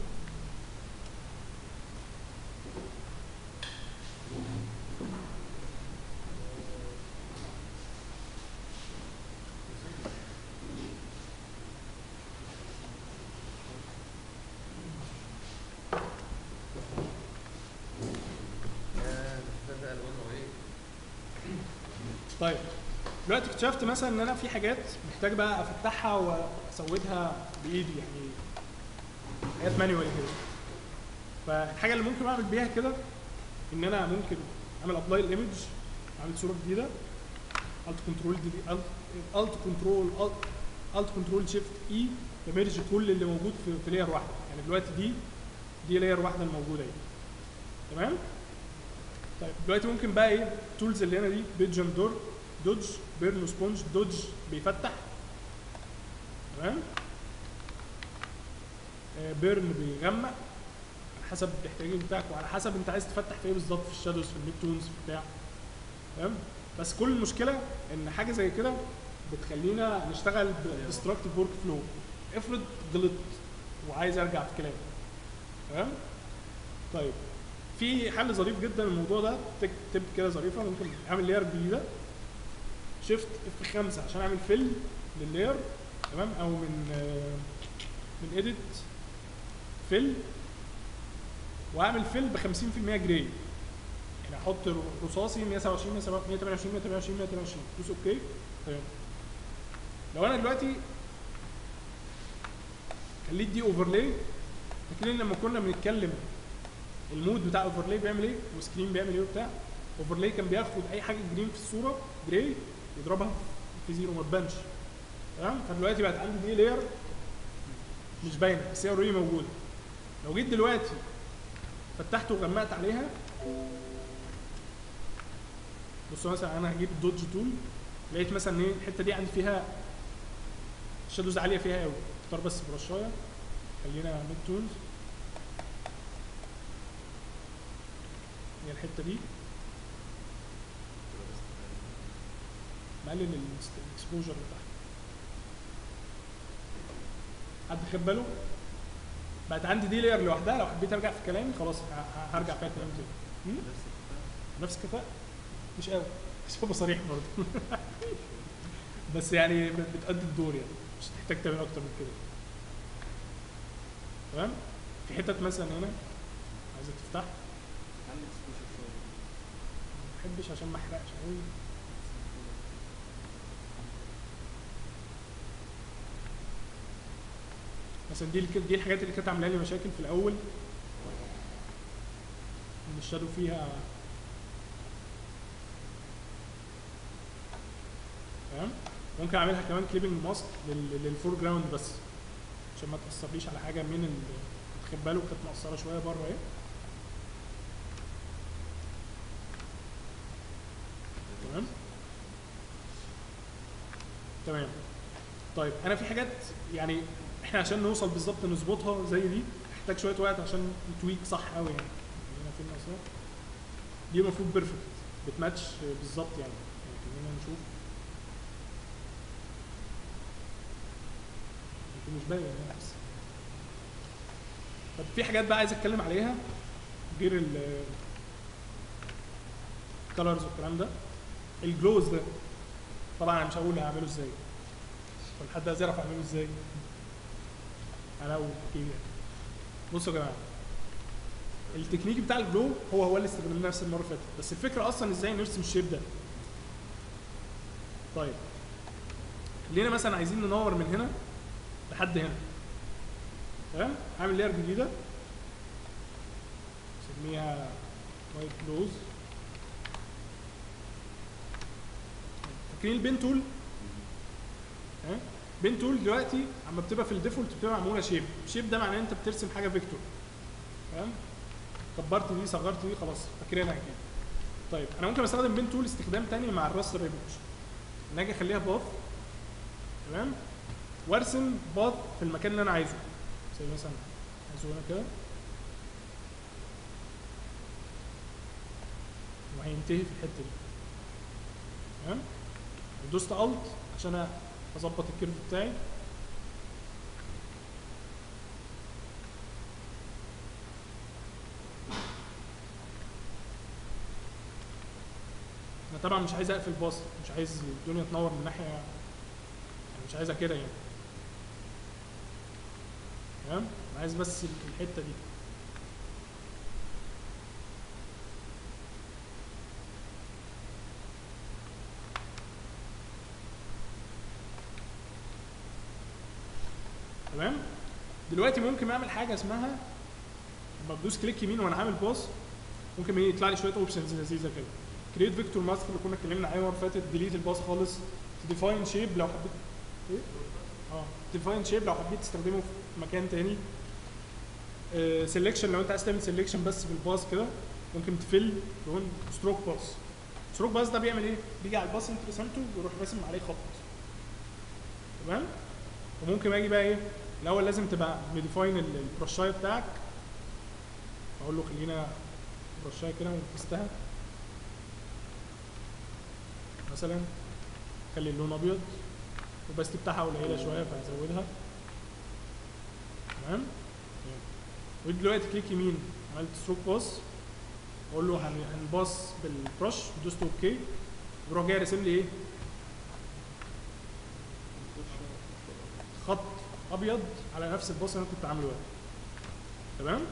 طيب دلوقتي اكتشفت مثلا ان انا في حاجات محتاج بقى افتحها واسودها بايدي يعني حاجات مانيوال كده فالحاجه اللي ممكن اعمل بيها كده ان انا ممكن اعمل ابلاي الايمج اعمل صوره جديده الت كنترول دي الت كنترول الت كنترول شيفت اي تمرج كل اللي موجود في, في لاير واحده يعني دلوقتي دي دي لاير واحده الموجوده اهي تمام طيب دلوقتي ممكن بقى ايه التولز اللي هنا دي بيج اند دور دوج بيرن سبونج دوج بيفتح تمام آه، بيرن بيغمق على حسب الاحتياج بتاعك وعلى حسب انت عايز تفتح في ايه بالظبط في الشادوز في الميد تونز في بتاع تمام بس كل المشكله ان حاجه زي كده بتخلينا نشتغل بديستركتيف ورك فلو افرض غلطت وعايز ارجع في كلامي تمام طيب في حل ظريف جدا الموضوع ده تك تب كده ظريفه ممكن اعمل لاير جديده شيفت اف 5 عشان اعمل فيل لللاير تمام او من آه، من اديت فيل واعمل فيل ب 50% جراي يعني احط رصاصي 127 128 128 128 دوس اوكي تمام لو انا دلوقتي خليت دي اوفرلاي فاكرين لما كنا بنتكلم المود بتاع اوفرلاي بيعمل ايه وسكرين بيعمل ايه وبتاع اوفرلاي كان بياخد اي حاجه جرين في الصوره جراي يضربها في زيرو ما تبانش تمام فدلوقتي بقت عندي دي لاير مش باينه بس هي اوريدي موجوده لو جيت دلوقتي فتحت وغمقت عليها بصوا مثلا انا هجيب دوج تول لقيت مثلا ايه الحته دي عندي فيها شادوز عاليه فيها قوي اختار بس برشايه خلينا ميد تولز هي الحته دي مقلل الاكسبوجر بتاعها حد خد باله بقت عندي دي لاير لوحدها لو حبيت ارجع في كلامي خلاص ه- ه- هرجع فيها كلام تاني هم؟ نفس الكفاءة. نفس الكفاءة مش قوي بس هو صريح برضه بس يعني بت- بتأدي الدور يعني مش هتحتاج تعمل اكتر من كده تمام في حتت مثلا هنا عايزك تفتح عندي اكسبوجر شويه ما بحبش عشان ما احرقش قوي مثلا دي الك- دي الحاجات اللي كانت عامله لي مشاكل في الاول ان الشادو فيها تمام ممكن اعملها كمان كليبنج ماسك للفور جراوند بس عشان ما تاثرليش على حاجه من ال خد باله كانت مقصره شويه بره اهي تمام تمام طيب انا في حاجات يعني احنا عشان نوصل بالظبط نظبطها زي دي محتاج شويه وقت عشان نتويك صح قوي يعني هنا فين اصلا دي المفروض بيرفكت بتماتش بالظبط يعني يعني خلينا نشوف يمكن مش باين هنا بس طب في حاجات بقى عايز اتكلم عليها غير ال الكالرز والكلام ده الجلوز ده طبعا انا مش هقول هعمله ازاي طب حد عايز يعرف اعمله ازاي انا وكيمياء بصوا يا جماعه التكنيك بتاع الجلو هو هو اللي استخدمناه نفس المره اللي فاتت بس الفكره اصلا ازاي نرسم الشيب ده طيب خلينا مثلا عايزين ننور من هنا لحد هنا تمام هعمل لير جديده نسميها وايت كلوز فاكرين البين تول ها بين تول دلوقتي اما بتبقى في الديفولت بتبقى معموله شيب شيب ده معناه ان انت بترسم حاجه فيكتور تمام كبرت دي صغرت دي خلاص فاكرينها كده طيب انا ممكن استخدم بين تول استخدام تاني مع الراستر ايمج ان اجي اخليها باث تمام وارسم باث في المكان اللي انا عايزه زي مثلا عايزه هنا كده وهينتهي في الحته دي تمام ودوست الت عشان اظبط الكيرف بتاعي انا طبعا مش عايز اقفل باص مش عايز الدنيا تنور من ناحيه يعني مش عايزها كده يعني تمام انا عايز بس الحته دي تمام دلوقتي ممكن اعمل حاجه اسمها لما بدوس كليك يمين وانا عامل باص ممكن ايه يطلع لي شويه اوبشنز لذيذه كده كريت فيكتور ماسك اللي كنا اتكلمنا عليه المره اللي فاتت ديليت الباص خالص ديفاين شيب لو حبيت ايه اه ديفاين شيب لو حبيت تستخدمه في مكان تاني سelection لو انت عايز تعمل سelection بس بالباص كده ممكن تفل لون ستروك باص ستروك باص ده بيعمل ايه؟ بيجي على الباص اللي انت رسمته ويروح راسم عليه خط تمام؟ وممكن اجي بقى ايه الاول لازم تبقى مديفاين البرشايه بتاعك اقول له خلينا برشايه كده ونكستها مثلا خلي اللون ابيض والباستي بتاعها قليله شويه فهزودها تمام ودلوقتي كليك يمين عملت ستروك باص اقول له هن- هنباص بالبرش دوست اوكي ويروح جاي راسم لي ايه خط ابيض على نفس الباص اللي انا كنت عامله ده تمام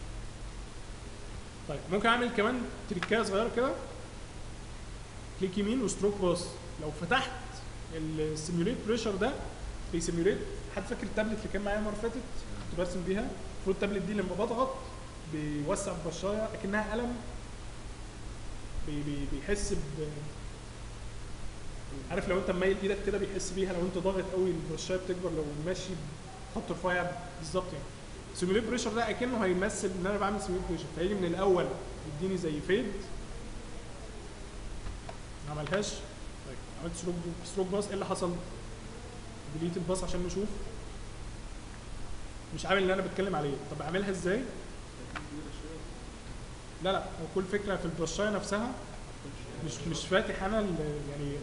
طيب ممكن اعمل كمان تريكايه صغيره كده كليك يمين وستروك باص لو فتحت السيميوليت بريشر ده بيسيميوليت حد فاكر التابلت اللي كان معايا المره اللي فاتت كنت برسم بيها المفروض التابلت دي لما بضغط بيوسع البشايه اكنها قلم بي بي بيحس ب عارف لو انت مايل ايدك كده بيحس بيها لو انت ضاغط قوي البرشايه بتكبر لو ماشي بخط رفيع بالظبط يعني سيميوليت بريشر ده اكنه هيمثل ان انا بعمل سيميوليت بريشر فيجي من الاول يديني زي فيد ما عملهاش طيب عملت ستروك ستروك باص ايه اللي حصل؟ ديليت الباص عشان نشوف مش عامل اللي انا بتكلم عليه طب اعملها ازاي؟ لا لا هو كل فكره في البرشايه نفسها مش مش فاتح انا ال- يعني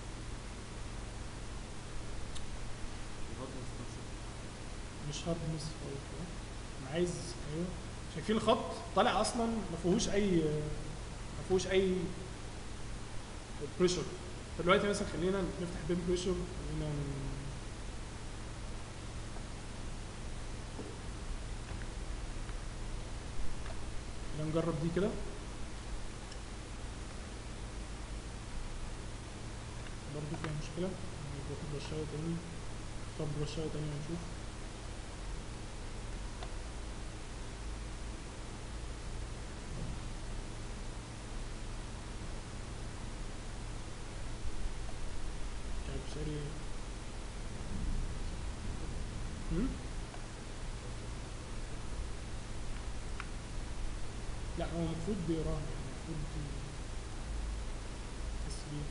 مش هارد مس انا عايز ايوه شايفين الخط طالع اصلا ما فيهوش اي ما فيهوش اي بريشر فدلوقتي مثلا خلينا نفتح بين بريشر خلينا ن- خلينا نجرب دي كده برضه فيها مشكلة ناخد برشاية تاني طب برشاية تاني ونشوف مش عارف سوري هم؟ لا هو المفروض بيقراها يعني المفروض يحس بيها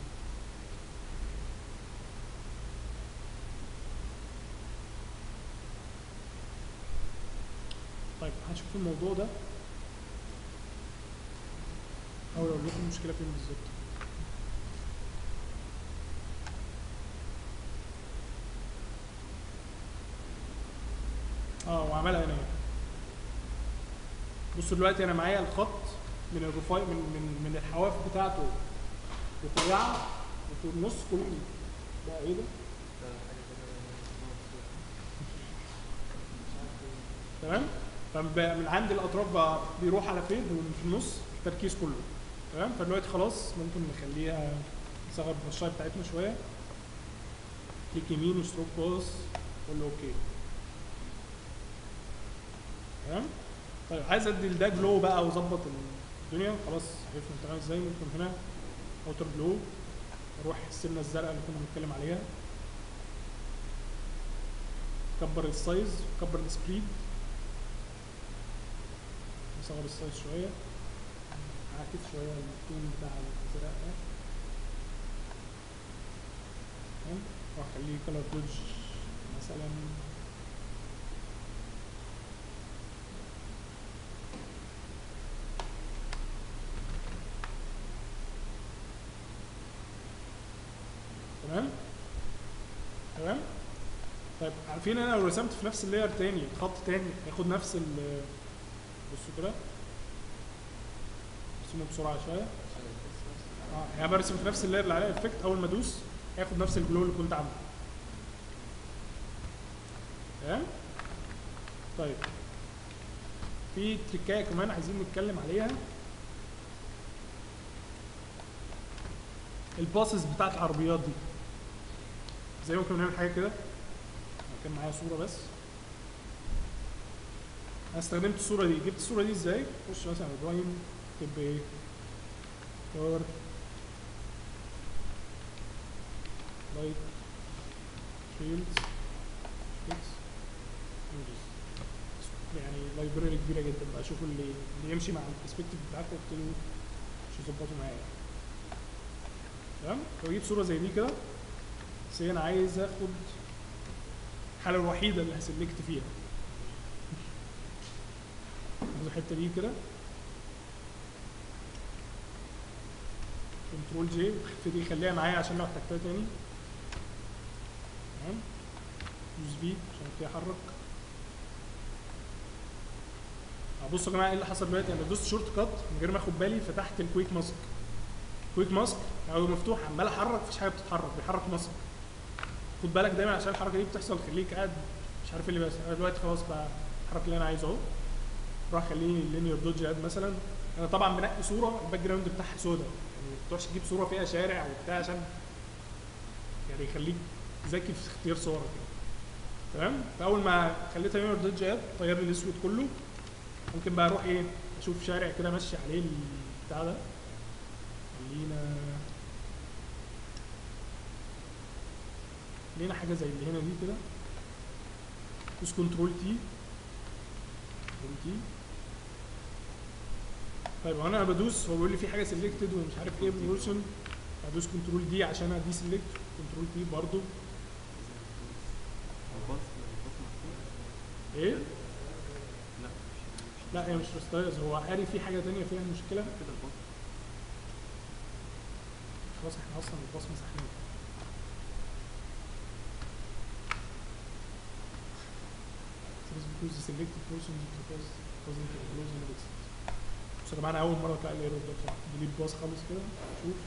طيب هنشوف الموضوع ده احاول اقول لكم المشكله فين بالظبط اه وعملها هنا بصوا دلوقتي انا معايا الخط من الرفاي من من من الحواف بتاعته رفيعه وفي النص كله ده ايه ده؟ تمام فمن عند الاطراف بقى بيروح على فين وفي النص التركيز كله تمام فدلوقتي خلاص ممكن نخليها نصغر البرشايه بتاعتنا شويه كليك يمين وستروك باص قول له اوكي تمام طيب عايز ادي ده جلو بقى واظبط الدنيا خلاص عرفنا نشتغل ازاي ممكن هنا اوتر جلو اروح السنه الزرقاء اللي كنا بنتكلم عليها كبر السايز كبر السبريد نصغر السايز شويه اعكس شويه التون بتاع الازرق ده تمام واخليه كلر دوج مثلا تمام تمام طيب عارفين انا لو رسمت في نفس اللاير تاني خط تاني ياخد نفس ال بصوا كده ارسمه بسرعه شويه اه يعني برسم في نفس اللاير اللي عليها افكت اول ما ادوس هياخد نفس الجلو اللي كنت عامله تمام طيب في تريكايه كمان عايزين نتكلم عليها الباسز بتاعت العربيات دي زي ممكن نعمل حاجه كده أنا كان معايا صوره بس انا استخدمت الصوره دي جبت الصوره دي ازاي خش مثلا على برايم اكتب ايه كار لايت فيلدز فيكس images. يعني لايبراري كبيره جدا بقى شوفوا اللي اللي يمشي مع البرسبكتيف بتاعكم وابتدوا تظبطوا معايا تمام فبجيب صوره زي دي كده بس انا عايز اخد الحاله الوحيده اللي هسلكت فيها اخد الحته دي كده كنترول جي ابتدي يخليها معايا عشان لو احتجتها تاني تمام يوز في عشان ابتدي احرك أه بصوا يا جماعه ايه اللي حصل دلوقتي انا دوست شورت كات من غير ما اخد بالي فتحت الكويك ماسك كويك ماسك هو مفتوح عمال احرك مفيش حاجه بتتحرك بيحرك ماسك خد بالك دايما عشان الحركه دي بتحصل خليك قاعد مش عارف ايه اللي بيحصل انا دلوقتي خلاص بقى الحركه اللي انا عايزه اهو راح خليني لينير دوج اد مثلا انا طبعا بنقي صوره الباك جراوند بتاعها سودا يعني ما تروحش تجيب صوره فيها شارع وبتاع عشان يعني يخليك ذكي في اختيار صورك يعني. تمام فاول ما خليتها لينير دوج اد طير لي الاسود كله ممكن بقى اروح ايه اشوف شارع كده ماشي عليه البتاع ده خلينا لينا حاجه زي اللي هنا دي كده دوس كنترول تي كنترول تي طيب وانا بدوس هو بيقول لي في حاجه سيلكتد ومش عارف ايه بروسن ادوس كنترول دي عشان ادي سيلكت كنترول تي برضو الباص الباص مفتوح ايه لا مش لا هي مش ريستايز هو قاري في حاجه تانية فيها مشكله كده الباص خلاص احنا اصلا الباص مسحناه because the selected person is because doesn't close in the بصوا يا جماعه انا اول مره تلاقي الايرور ده بصراحه ديليت باص خالص كده شوف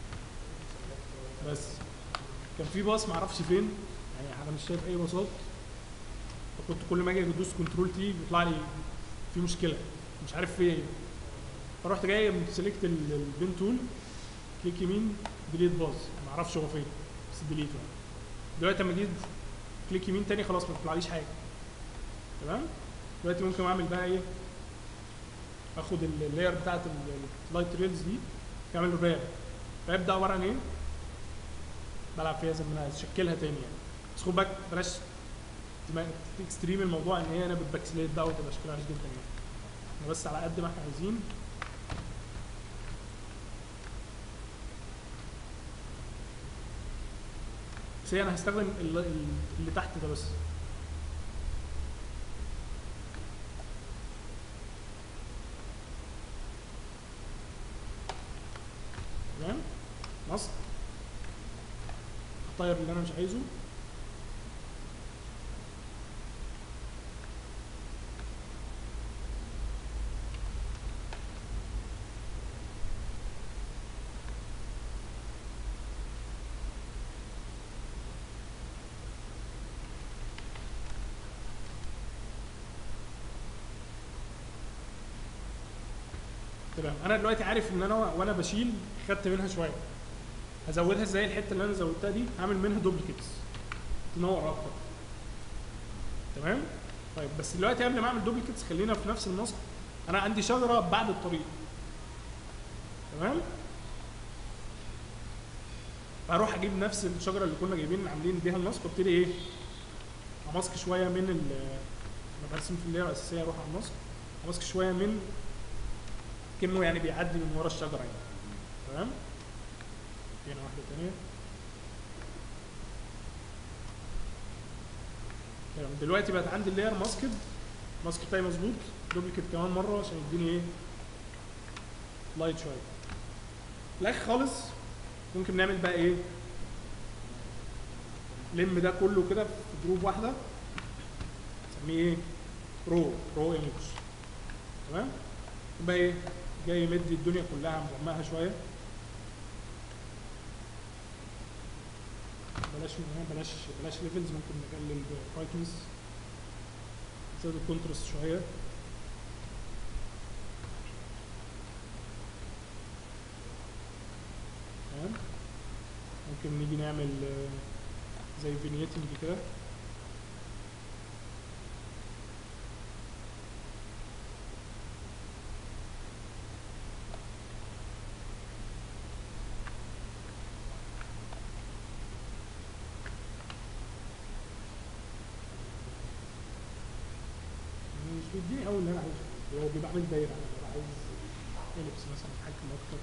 بس كان في باص معرفش فين يعني انا مش شايف اي باصات فكنت كل ما اجي ادوس كنترول تي بيطلع لي في مشكله مش عارف في ايه فرحت جاي سيلكت البين تول كليك يمين ديليت باص ما اعرفش هو فين بس ديليت يعني دلوقتي لما جيت كليك يمين تاني خلاص ما بيطلعليش حاجه تمام دلوقتي ممكن اعمل بقى ايه اخد اللاير بتاعت اللايت ريلز دي اعمل له راب راب ده عباره عن ايه بلعب فيها زي ما انا عايز اشكلها تاني يعني بس خد بالك بلاش تبقى اكستريم الموضوع ان هي انا بتبكسليت بقى وتبقى شكلها وحش جدا يعني احنا بس على قد ما احنا عايزين بس هي انا هستخدم ال- ال- اللي تحت ده بس تمام نصب اختار اللي انا مش عايزه تمام انا دلوقتي عارف ان انا وانا بشيل خدت منها شويه هزودها ازاي الحته اللي انا زودتها دي هعمل منها دوبليكيتس تنور اكتر تمام طيب بس دلوقتي قبل ما اعمل دوبليكيتس خلينا في نفس النص انا عندي شجره بعد الطريق تمام فاروح اجيب نفس الشجره اللي كنا جايبين عاملين بيها النسق وابتدي ايه امسك شويه من ال انا برسم في الليره الاساسيه اروح على النسق امسك شويه من كانه يعني بيعدي من ورا الشجره يعني تمام هنا واحده ثانيه تمام دلوقتي بقت عندي اللاير ماسكد ماسك بتاعي مظبوط دوبليكيت كمان مره عشان يديني ايه لايت شويه في الاخر خالص ممكن نعمل بقى ايه لم ده كله كده في جروب واحده نسميه ايه رو رو ايمج تمام يبقى ايه جاي مدي الدنيا كلها مجمعها شويه بلاش بلاش بلاش ليفلز ممكن نقلل برايتنس نزود الكونتراست شويه تمام ممكن نيجي نعمل آه، زي فينيتنج كده مش بيديني قوي اللي انا عايزه هو بيبقى عامل دايره انا ببقى عايز اليبس مثلا اتحكم اكتر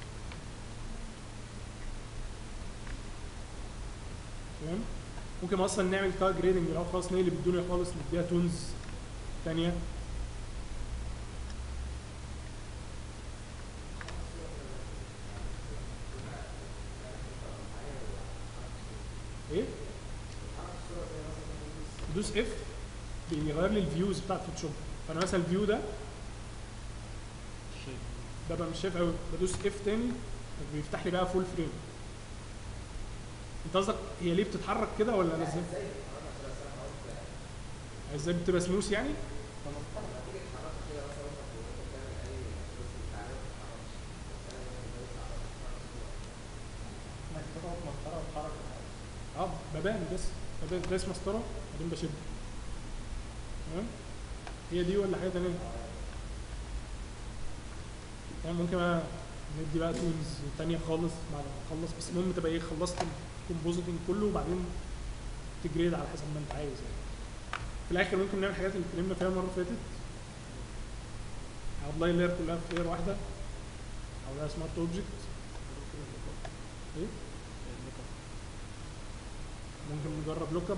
تمام ممكن اصلا نعمل كار جريدنج لو خلاص نقلب الدنيا خالص نديها تونز تانية ايه؟ دوس اف بيغير لي الفيوز بتاعت فوتوشوب فانا مثلا الفيو ده شايف ببقى مش شايف قوي بدوس اف تاني بيفتح لي بقى فول فريم انت قصدك هي ليه بتتحرك كده ولا انا ازاي؟ ازاي بتبقى سموث يعني؟ اه ببان بس ببان دايس مسطره بعدين بشد تمام هي دي ولا حاجه تانيه؟ يعني ممكن بقى ندي بقى تولز تانية خالص بعد ما نخلص بس المهم تبقى ايه خلصت الكومبوزيتنج كله وبعدين تجريد على حسب ما انت عايز يعني. في الاخر ممكن نعمل حاجات اللي اتكلمنا فيها المره اللي فاتت ابلاي اللاير كلها في لاير واحده او لها سمارت اوبجكت ايه ممكن نجرب لوك اب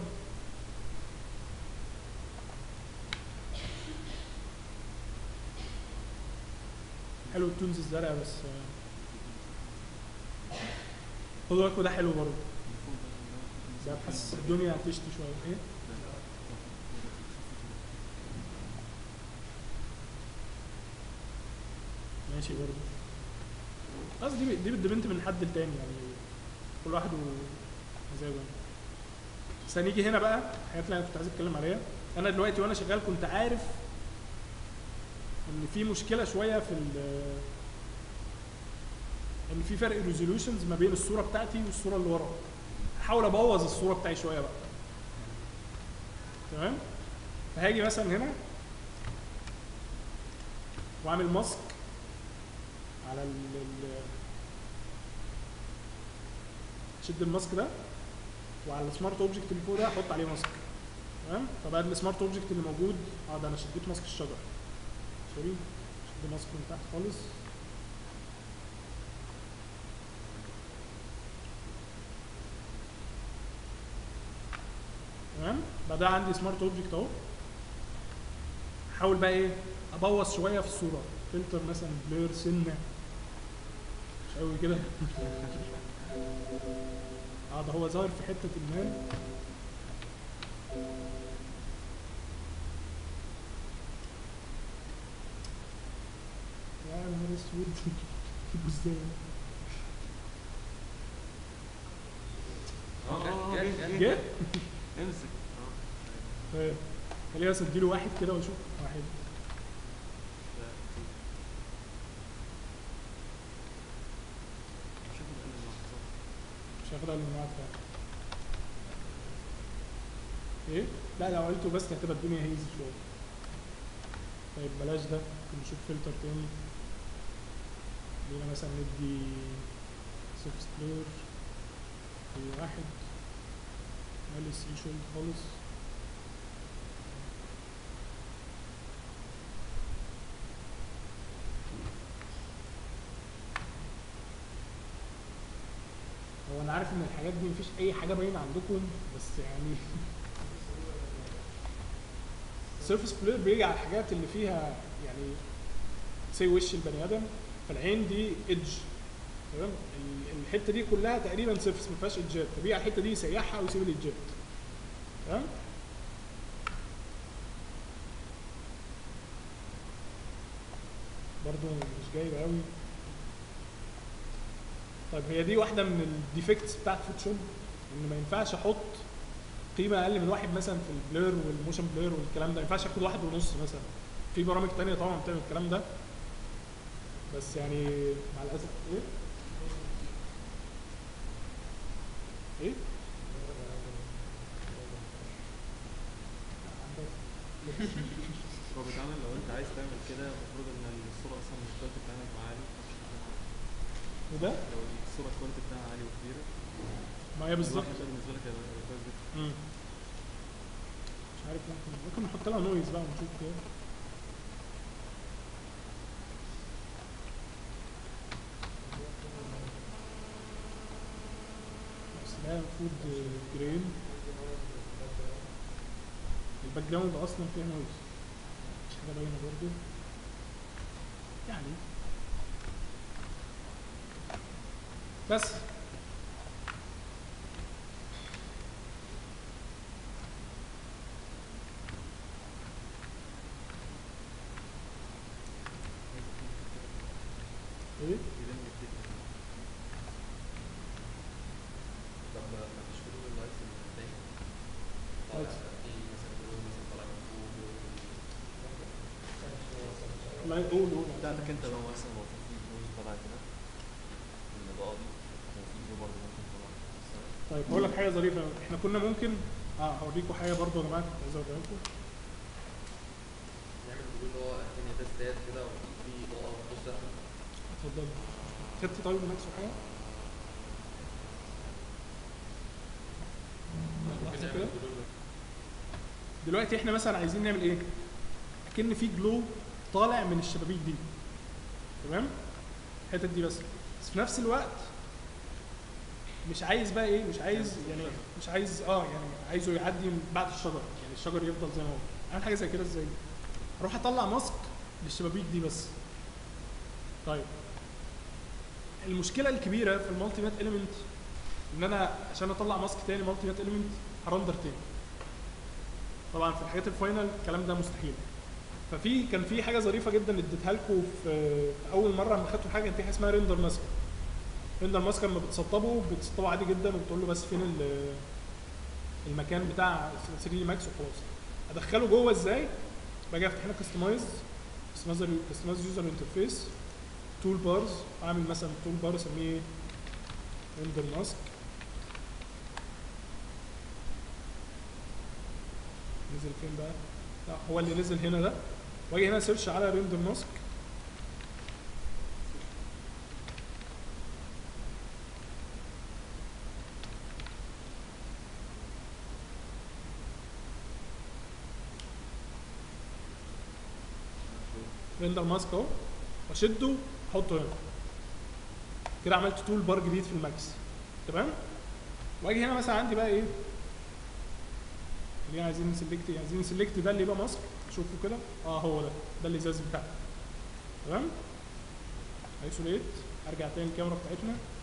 حلو التونز الزرقاء بس آه، خدوا بالكوا ده حلو برضه ده بحس الدنيا هتشتي شويه ايه ماشي برضه خلاص دي دي بتدبنت من حد لتاني يعني كل واحد ومزاجه يعني. بس هنيجي هنا بقى الحاجات اللي انا كنت عايز اتكلم عليها انا دلوقتي وانا شغال كنت عارف ان في مشكله شويه في ال ان في فرق ريزولوشنز ما بين الصوره بتاعتي والصوره اللي ورا احاول ابوظ الصوره بتاعي شويه بقى تمام فهاجي مثلا هنا واعمل ماسك على ال ال- شد الماسك ده وعلى السمارت اوبجكت اللي فوق ده احط عليه ماسك تمام فبقى السمارت اوبجكت اللي موجود اه ده انا شديت ماسك الشجره سوري شد ماسك من تحت خالص تمام بعدها عندي سمارت اوبجكت اهو احاول بقى ايه ابوظ شويه في الصوره فلتر مثلا بلير سنه مش قوي كده اه ده هو ظاهر في حته ما يا نهار اسود جيبه ازاي اه جه- جه امسك طيب خليني بس اديله واحد كده واشوف واحد هاخدها للمجموعات فعلا ايه؟ لا لو قلته بس هتبقى الدنيا هيزي شويه طيب بلاش ده ممكن نشوف فلتر تاني خلينا مثلا ندي سوفت بلور واحد نقلل الثريشولد خالص هو انا عارف ان الحاجات دي مفيش اي حاجه باينه عندكم بس يعني سيرفيس بلير بيجي على الحاجات اللي فيها يعني زي وش البني ادم فالعين دي ايدج تمام ال- الحته دي كلها تقريبا سيرفيس ما فيهاش ايدجات فبيجي على الحته دي يسيحها ويسيب الايدجات تمام برضه مش جايبه قوي طيب هي دي واحده من الديفكتس بتاعت فوتوشوب ان ما ينفعش احط قيمه اقل من واحد مثلا في البلير والموشن بلير والكلام ده ما ينفعش اخد واحد ونص مثلا في برامج تانية طبعا بتعمل الكلام ده بس يعني مع الاسف ايه ايه هو بيتعمل لو انت عايز تعمل كده المفروض ان الصوره اصلا مش الكواليتي بتاعها يبقى عالي وده لو الصوره الكواليتي بتاعها عالي وكبيره ما هي بالظبط الواحد ده بالنسبه لك هيبقى هيبقى كويس جدا مم. مش عارف ممكن ممكن نحط لها نويز بقى ونشوف كده بس ده المفروض جرين الباك جراوند اصلا فيها نويز مش حاجه باينه برضه يعني بس ايه يلم الدنيا. طب ما ما فيش حلول اللايتس اللي قدامي طالع لايتس. في مثلا بلون مثلا طالع من فوق لا قول قول بتاعتك انت لو مثلا لو في فلوس طالعه كده الاضاءه دي وفي فلوس برضه ممكن طالعه طيب هقول لك حاجه ظريفه أوي. احنا كنا ممكن اه هوريكم حاجه برضه يا جماعه كنت عايز اوريها لكم نعمل بلون اللي هو الدنيا ده ازداد كده وفي اضاءه بص ده اتفضل خدت طيب ماكس حاجه ممكن لحظة نعمل كده. بلون دلوقتي احنا مثلا عايزين نعمل ايه اكن في جلو طالع من الشبابيك دي تمام الحتت دي بس بس في نفس الوقت مش عايز بقى ايه مش عايز يعني مش عايز اه يعني عايزه يعدي من بعد الشجر يعني الشجر يفضل زي ما هو اعمل حاجه زي كده ازاي اروح اطلع ماسك للشبابيك دي بس طيب المشكله الكبيره في المالتي مات اليمنت ان انا عشان اطلع ماسك تاني مالتي مات اليمنت هرندر تاني طبعا في الحاجات الفاينل الكلام ده مستحيل ففي كان في حاجه ظريفه جدا اديتها لكم في في اول مره لما خدتوا حاجه كان في حاجه اسمها ريندر ماسك ريندر ماسك لما بتسطبه بتسطبه عادي جدا وبتقول له بس فين ال- المكان بتاع 3 دي ماكس وخلاص ادخله جوه ازاي باجي افتح هنا كستمايز كستمايز يوزر انترفيس تول بارز اعمل مثلا تول بار اسميه ريندر ماسك نزل فين بقى؟ لا هو اللي نزل هنا ده واجي هنا سيرش على ريندر ماسك ريندر ماسك اهو واشده احطه هنا كده عملت تول بار جديد في الماكس تمام واجي هنا مثلا عندي بقى ايه اللي عايزين نسلكت ايه عايزين نسلكت ده اللي يبقى ماسك شوفوا كده اه هو ده ده الازاز بتاعه تمام ايسوليت ارجع تاني الكاميرا بتاعتنا